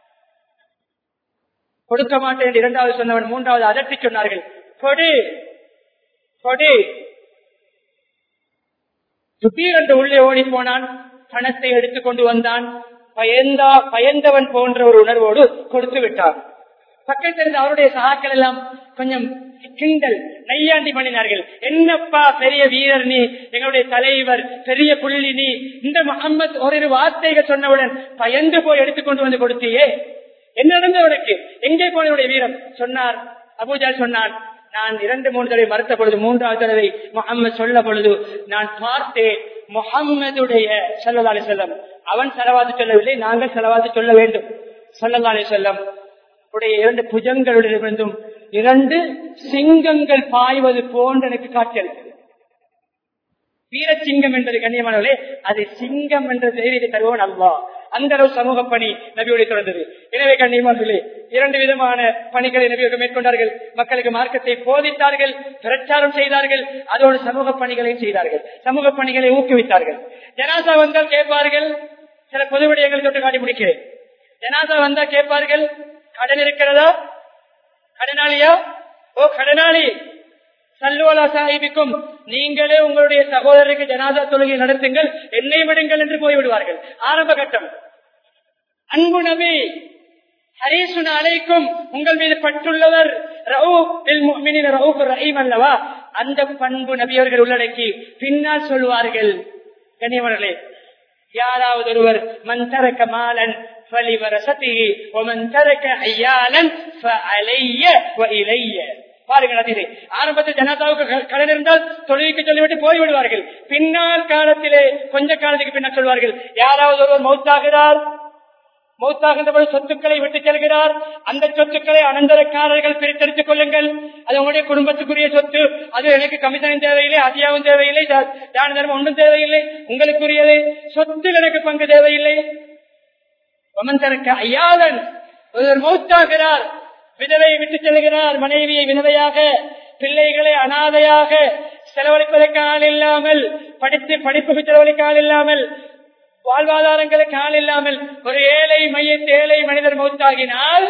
கொடுக்க மாட்டேன் என்று இரண்டாவது சொன்னவன் மூன்றாவது அதட்டி சொன்னார்கள் கொடு கொடு திடீரென்று உள்ளே ஓடி போனான் பணத்தை எடுத்துக் கொண்டு வந்தான் பயந்தா பயந்தவன் போன்ற ஒரு உணர்வோடு கொடுத்து விட்டான் பக்கத்தில் இருந்த அவருடைய சகாக்கள் எல்லாம் கொஞ்சம் கிண்டல் நையாண்டி பண்ணினார்கள் என்னப்பா பெரிய வீரர் நீ எங்களுடைய தலைவர் பெரிய புள்ளி நீ இந்த முகம்மது ஒரு வார்த்தைகள் சொன்னவுடன் பயந்து போய் எடுத்துக்கொண்டு வந்து கொடுத்தியே என்ன நடந்தவனுக்கு எங்கே போனவருடைய வீரம் சொன்னார் அபூஜால் சொன்னான் நான் இரண்டு மூன்று தடவை மறுத்த பொழுது மூன்றாவது தடவை முகம்மது சொல்ல பொழுது நான் பார்த்தேன் முகம்மதுடைய சல்லல்லாலே செல்லம் அவன் செலவாது சொல்லவில்லை நாங்கள் செலவாது சொல்ல வேண்டும் சல்லல்லாலே செல்லம் உடைய இரண்டு புஜங்களிடமிருந்தும் இரண்டு சிங்கங்கள் பாய்வது போன்று எனக்கு காட்சியளித்தது வீரசிங்கம் என்பது கண்ணியமானவர்களே அது சிங்கம் என்ற செய்தியை தருவோம் அல்லா அந்த அளவு சமூக பணி நபியோடு தொடர்ந்தது எனவே கண்ணியமானவர்களே இரண்டு விதமான பணிகளை நபியோடு மேற்கொண்டார்கள் மக்களுக்கு மார்க்கத்தை போதித்தார்கள் பிரச்சாரம் செய்தார்கள் அதோடு சமூக பணிகளையும் செய்தார்கள் சமூக பணிகளை ஊக்குவித்தார்கள் ஜனாசா வந்தால் கேட்பார்கள் சில பொது விடயங்களை தொட்டு காட்டி முடிக்கிறேன் ஜனாசா வந்தா கேட்பார்கள் கடன் இருக்கிறதா கடனாளியா ஓ கடனாளி சல்லுவலா சாஹிபிக்கும் நீங்களே உங்களுடைய சகோதரருக்கு ஜனாதா தொழுகை நடத்துங்கள் என்னை விடுங்கள் என்று போய்விடுவார்கள் ஆரம்ப கட்டம் அன்பு நபி ஹரீசுன் அலைக்கும் உங்கள் மீது பட்டுள்ளவர் ரவுப் ரஹீம் அல்லவா அந்த பண்பு நபியவர்கள் உள்ளடக்கி பின்னால் சொல்வார்கள் கண்ணியவர்களே யாராவது ஒருவர் மன் தரக்க மாலன் فلورثته ومن ترك عيالا فعلي وإلي பாருங்கள் அதிலே ஆரம்பத்தில் ஜனதாவுக்கு கடன் இருந்தால் தொழிலுக்கு சொல்லிவிட்டு போய்விடுவார்கள் பின்னால் காலத்திலே கொஞ்ச காலத்துக்கு பின்னால் சொல்வார்கள் யாராவது ஒருவர் மௌத்தாகிறார் மௌத்தாகின்ற போது சொத்துக்களை விட்டு செல்கிறார் அந்த சொத்துக்களை அனந்தரக்காரர்கள் பிரித்தெடுத்துக் கொள்ளுங்கள் அது உங்களுடைய குடும்பத்துக்குரிய சொத்து அது எனக்கு கமிஷனும் தேவையில்லை அதிகாவும் தேவையில்லை தான தர்மம் ஒன்றும் தேவையில்லை உங்களுக்குரியது சொத்தில் எனக்கு பங்கு தேவையில்லை ஒமந்தருக்கு ஐயாதன் ஒருவர் மௌத்தாகிறார் விதவை விட்டு செல்கிறார் மனைவியை விதவையாக பிள்ளைகளை அனாதையாக செலவழிப்பதற்கு ஆள் இல்லாமல் படித்து படிப்புக்கு செலவழிக்க ஆள் இல்லாமல் வாழ்வாதாரங்களுக்கு ஆள் இல்லாமல் ஒரு ஏழை மையத்து ஏழை மனிதர் மௌத்தாகினால்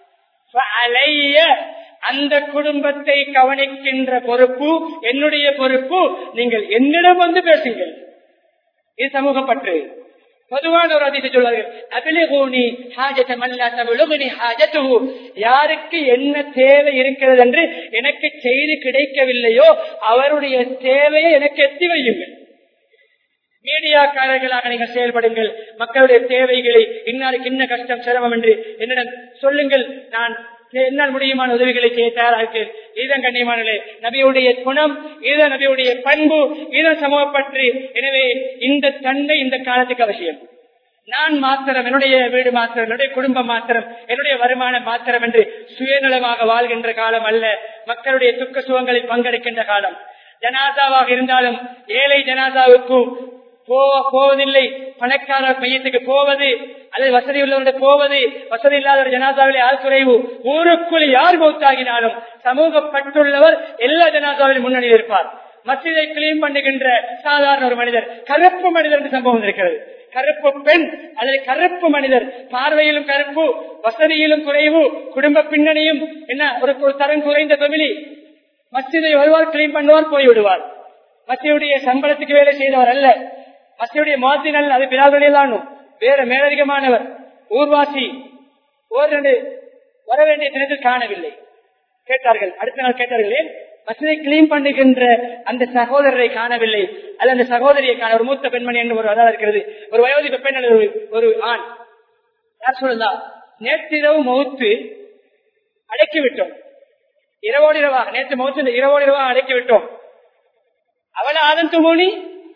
அந்த குடும்பத்தை கவனிக்கின்ற பொறுப்பு என்னுடைய பொறுப்பு நீங்கள் என்னிடம் வந்து பேசுங்கள் இது சமூக பற்று பொதுவான ஒரு அதிசை சொல்வார்கள் அபிலகூனி ஹாஜத மல்லா தவிழுகுனி ஹாஜத்து யாருக்கு என்ன தேவை இருக்கிறது என்று எனக்கு செய்தி கிடைக்கவில்லையோ அவருடைய தேவையை எனக்கு எத்தி வையுங்கள் மீடியாக்காரர்களாக நீங்கள் செயல்படுங்கள் மக்களுடைய தேவைகளை இன்னாருக்கு இன்ன கஷ்டம் சிரமம் என்று என்னிடம் சொல்லுங்கள் நான் என்னால் முடியுமான உதவிகளை செய்ய தயாராக இருக்கிறேன் இதுதான் கண்ணியமானே நபியுடைய குணம் இதுதான் நபியுடைய பண்பு இதுதான் சமூக பற்றி எனவே இந்த தன்மை இந்த காலத்துக்கு அவசியம் நான் மாத்திரம் என்னுடைய வீடு மாத்திரம் என்னுடைய குடும்பம் மாத்திரம் என்னுடைய வருமானம் மாத்திரம் என்று சுயநலமாக வாழ்கின்ற காலம் அல்ல மக்களுடைய துக்க சுகங்களில் பங்கெடுக்கின்ற காலம் ஜனாதாவாக இருந்தாலும் ஏழை ஜனாதாவுக்கும் போவதில்லை பணக்கார மையத்துக்கு போவது அல்லது வசதி உள்ளவருடைய போவது வசதி இல்லாத ஜனாதாவிலே ஆள் குறைவு ஊருக்குள் யார் மௌத்தாகினாலும் சமூகப்பட்டுள்ளவர் எல்லா ஜனாதாவிலும் முன்னணியில் இருப்பார் மசிதை கிளீன் பண்ணுகின்ற சாதாரண ஒரு மனிதர் கருப்பு மனிதர் என்று சம்பவம் இருக்கிறது கருப்பு பெண் அல்லது கருப்பு மனிதர் பார்வையிலும் கருப்பு வசதியிலும் குறைவு குடும்ப பின்னணியும் என்ன ஒரு தரம் குறைந்த தொழிலி மசிதை வருவார் கிளீன் பண்ணுவார் போய்விடுவார் மசியுடைய சம்பளத்துக்கு வேலை செய்தவர் அல்ல மசியுடைய மாத்தினல் அது பிலாவெளியிலானு வேற மேலதிகமானவர் ஊர்வாசி ஓரிரண்டு வர வேண்டிய தினத்தில் காணவில்லை கேட்டார்கள் அடுத்த நாள் கேட்டார்களே மசிதை கிளீன் பண்ணுகின்ற அந்த சகோதரரை காணவில்லை அல்ல அந்த சகோதரியை காண ஒரு மூத்த பெண்மணி என்று ஒரு அதான் இருக்கிறது ஒரு வயோதிக பெண் அல்லது ஒரு ஆண் யார் சொல்லலாம் நேற்றிரவு மௌத்து அடக்கி விட்டோம் இரவோடு இரவாக நேற்று மௌத்து இரவோடு இரவாக அடக்கி விட்டோம் அவள ஆதன் துமோனி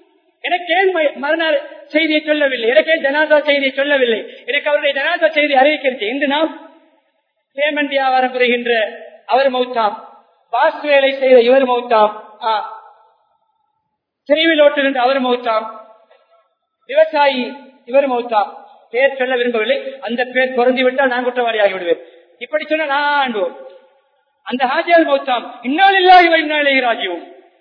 எனக்கு ஏன் ம- மறுநாள் செய்தியை சொல்லவில்லை எனக்கு ஏன் ஜனாதா செய்தியை சொல்லவில்லை எனக்கு அவருடைய ஜனாதா செய்தி அறிவிக்கிறது இன்று நாம் பேமெண்ட் வியாபாரம் புரிகின்ற அவர் மௌத்தாம் பாஸ் வேலை செய்த இவர் மௌத்தாம் ஆ. தெருவில் ஓட்டுகின்ற அவர் மௌத்தாம் விவசாயி இவர் மௌத்தாம் பேர் சொல்ல விரும்பவில்லை அந்த பேர் பொருந்தி விட்டால் நான் குற்றவாளி ஆகிவிடுவேன் இப்படி சொன்ன நான் ஆண்டுவோம் அந்த ஹாஜியார் மௌத்தாம் இன்னால் இல்லாத இந்நாளே ராஜ்யவும்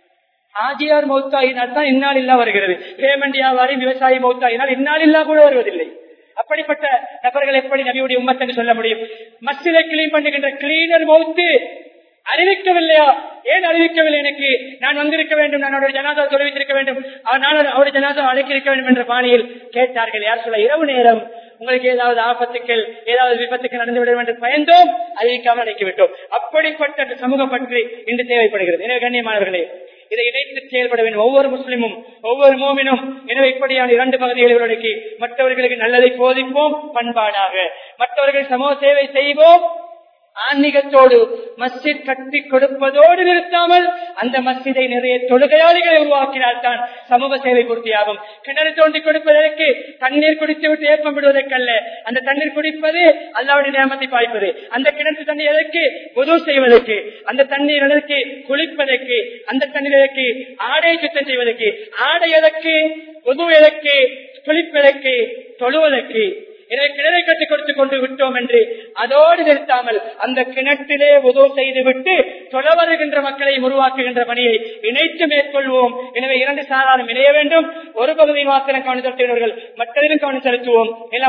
ஆஜியார் மௌத்தாயினால் தான் இந்நாள் இல்லா வருகிறது பேமெண்ட் வியாபாரி விவசாயி மௌத்தாயினால் இந்நாள் இல்லா கூட வருவதில்லை அப்படிப்பட்ட நபர்கள் எப்படி நபியுடைய உம்மத் என்று சொல்ல முடியும் மசிதை கிளீன் பண்ணுகின்ற கிளீனர் மௌத்து அறிவிக்கவில்லையா ஏன் அறிவிக்கவில்லை எனக்கு நான் வந்திருக்க வேண்டும் நான் அவருடைய ஜனாதா தொலைவித்திருக்க வேண்டும் அவர் நான் அவருடைய ஜனாதா அழைக்கிருக்க வேண்டும் என்ற பாணியில் கேட்டார்கள் யார் சொல்ல இரவு நேரம் உங்களுக்கு ஏதாவது ஆபத்துக்கள் ஏதாவது விபத்துக்கு நடந்து விட வேண்டும் பயந்தோம் அறிவிக்காமல் அடைக்கிவிட்டோம் அப்படிப்பட்ட அந்த சமூக பற்றி இன்று தேவைப்படுகிறது எனவே கண்ணியமானவர்களே இதை இணைத்து செயல்பட வேண்டும் ஒவ்வொரு முஸ்லிமும் ஒவ்வொரு மோமினும் எனவே இப்படியான இரண்டு பகுதிகளை உள்ளடக்கி மற்றவர்களுக்கு நல்லதை போதிப்போம் பண்பாடாக மற்றவர்கள் சமூக சேவை செய்வோம் ஆன்மீகத்தோடு மஸ்ஜித் கட்டி கொடுப்பதோடு நிறுத்தாமல் அந்த மஸ்ஜிதை நிறைய தொழுகையாளிகளை உருவாக்கினால் தான் சமூக சேவை பூர்த்தியாகும் கிணறு தோண்டி கொடுப்பதற்கு தண்ணீர் குடித்து விட்டு ஏப்பம் விடுவதற்கல்ல அந்த தண்ணீர் குடிப்பது அல்லாவுடைய நியமத்தை பாய்ப்பது அந்த கிணற்று தண்ணீர் எதற்கு உதவு செய்வதற்கு அந்த தண்ணீர் எதற்கு குளிப்பதற்கு அந்த தண்ணீர் எதற்கு ஆடை சுத்தம் செய்வதற்கு ஆடை எதற்கு உதவு எதற்கு குளிப்பதற்கு தொழுவதற்கு எனவே கிணறை கட்டி கொடுத்து கொண்டு விட்டோம் என்று அதோடு நிறுத்தாமல் அந்த கிணற்றிலே உதவு செய்துவிட்டு தொலை வருகின்ற மக்களை உருவாக்குகின்ற பணியை இணைத்து மேற்கொள்வோம் எனவே இரண்டு சாதாரணம் இணைய வேண்டும் ஒரு பகுதியில் மாத்திரம் கவனம் செலுத்துகிறவர்கள் மற்றதிலும் கவனம் செலுத்துவோம்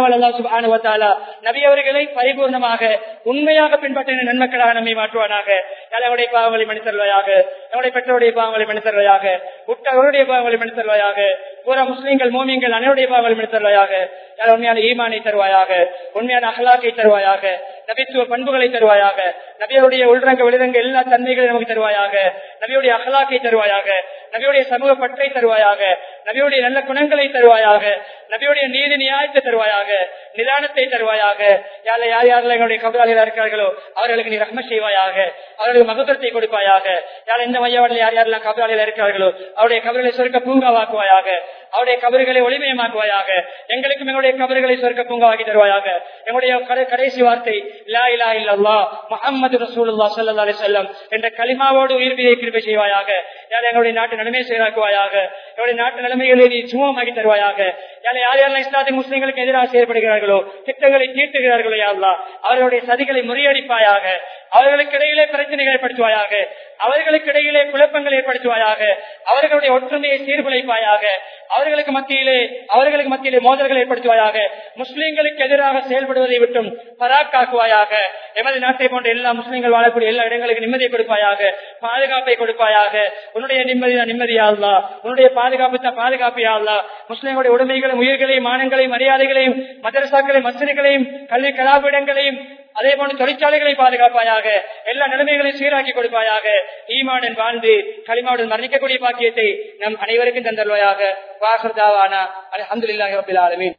இளவல்லா நபி அவர்களை பரிபூர்ணமாக உண்மையாக பின்பற்றின நன்மக்களாக நம்மை மாற்றுவானாக தலைவருடைய பாவங்களை மணி தருவாயாக நம்முடைய பெற்றோருடைய பாவங்களை மணி தருவாயாக உற்றவருடைய பாவங்களை மணி தருவாயாக பூரா முஸ்லீம்கள் மோமியங்கள் அனைவருடைய பாவங்களை மணி தருவாயாக யார் உண்மையான ஈமானை தருவாயாக உண்மையான அகலாக்கை தருவாயாக நபித்துவ பண்புகளை தருவாயாக நபியுடைய உள்ரங்க வெளிரங்க எல்லா தன்மைகளையும் நமக்கு தருவாயாக நபியுடைய அகலாக்கை தருவாயாக நபியுடைய சமூக பற்றை தருவாயாக நபியுடைய நல்ல குணங்களை தருவாயாக நபியுடைய நீதி நியாயத்தை தருவாயாக நிதானத்தை தருவாயாக யார யார் யாரெல்லாம் எங்களுடைய கபராளிகள் இருக்கிறார்களோ அவர்களுக்கு நீ ரஹ்ம செய்வாயாக அவர்களுக்கு மகத்துவத்தை கொடுப்பாயாக யார் எந்த மையவாடில் யார் யாரெல்லாம் கபராளிகள் இருக்கிறார்களோ அவருடைய கபர்களை சொருக்க பூங்காவாக்குவாயாக அவருடைய கபர்களை ஒளிமயமாக்குவாயாக எங்களுக்கும் எங்களுடைய கபர்களை சொருக்க பூங்காவாக்கி தருவாயாக எங்களுடைய கடை- கடைசி வார்த்தை லா இலா இல்லல்லா முஹம்மது ரசூலுல்லாஹ் ஸல்லல்லாஹு அலைஹி வஸல்லம் என்ற கலிமாவோடு உயிர் பிரியை கிருபை செய்வாயாக யார் எங்களுடைய நாட்டு நிலைமை செயலாக்குவாயாக எங்களுடைய நாட்டு நிலைமைகளை நீ சுமமாக்கி தருவாயாக யார் யார் யாரெல்லாம் இஸ்லாத்தின் முஸ்லிம்களுக்கு எதிராக செயல்படுகிறார்களோ திட்டங்களை தீர்த்துகிறார்களோ யாருலா அவர்களுடைய சதிகளை முறியடிப்பாயாக அவர்களுக்கு இடையிலே பிரச்சனைகள் ஏற்படுத்துவாயாக அவர்களுக்கு இடையிலே குழப்பங்கள் ஏற்படுத்துவாயாக அவர்களுடைய ஒற்றுமையை சீர்குலைப்பாயாக அவர்களுக்கு மத்தியிலே அவர்களுக்கு மத்தியிலே மோதல்கள் ஏற்படுத்துவாயாக முஸ்லிம்களுக்கு எதிராக செயல்படுவதை விட்டும் பராக்காக்குவாயாக எமது நாட்டை போன்ற எல்லா முஸ்லிம்கள் வாழக்கூடிய எல்லா இடங்களுக்கு நிம்மதியை கொடுப்பாயாக பாதுகாப்பை கொடுப்பாயாக உன்னுடைய நிம்மதி நிம்மதியாள்லா உன்னுடைய பாதுகாப்பு தான் பாதுகாப்பியாள்லா முஸ்லிம்களுடைய உடைமைகளையும் உயிர்களையும் மானங்களையும் மரியாதைகளையும் மதரசாக்களையும் மசிதிகளையும் கல்வி கலாபிடங்களையும் அதே போன்று தொழிற்சாலைகளை பாதுகாப்பாயாக எல்லா நிலைமைகளையும் சீராக்கி கொடுப்பாயாக ஈமானுடன் வாழ்ந்து களிமாவுடன் மரணிக்கக்கூடிய பாக்கியத்தை நம் அனைவருக்கும் தந்தருவாயாக வாசர்தாவானா அலமதுல்லாஹி ரபில் ஆலமீன்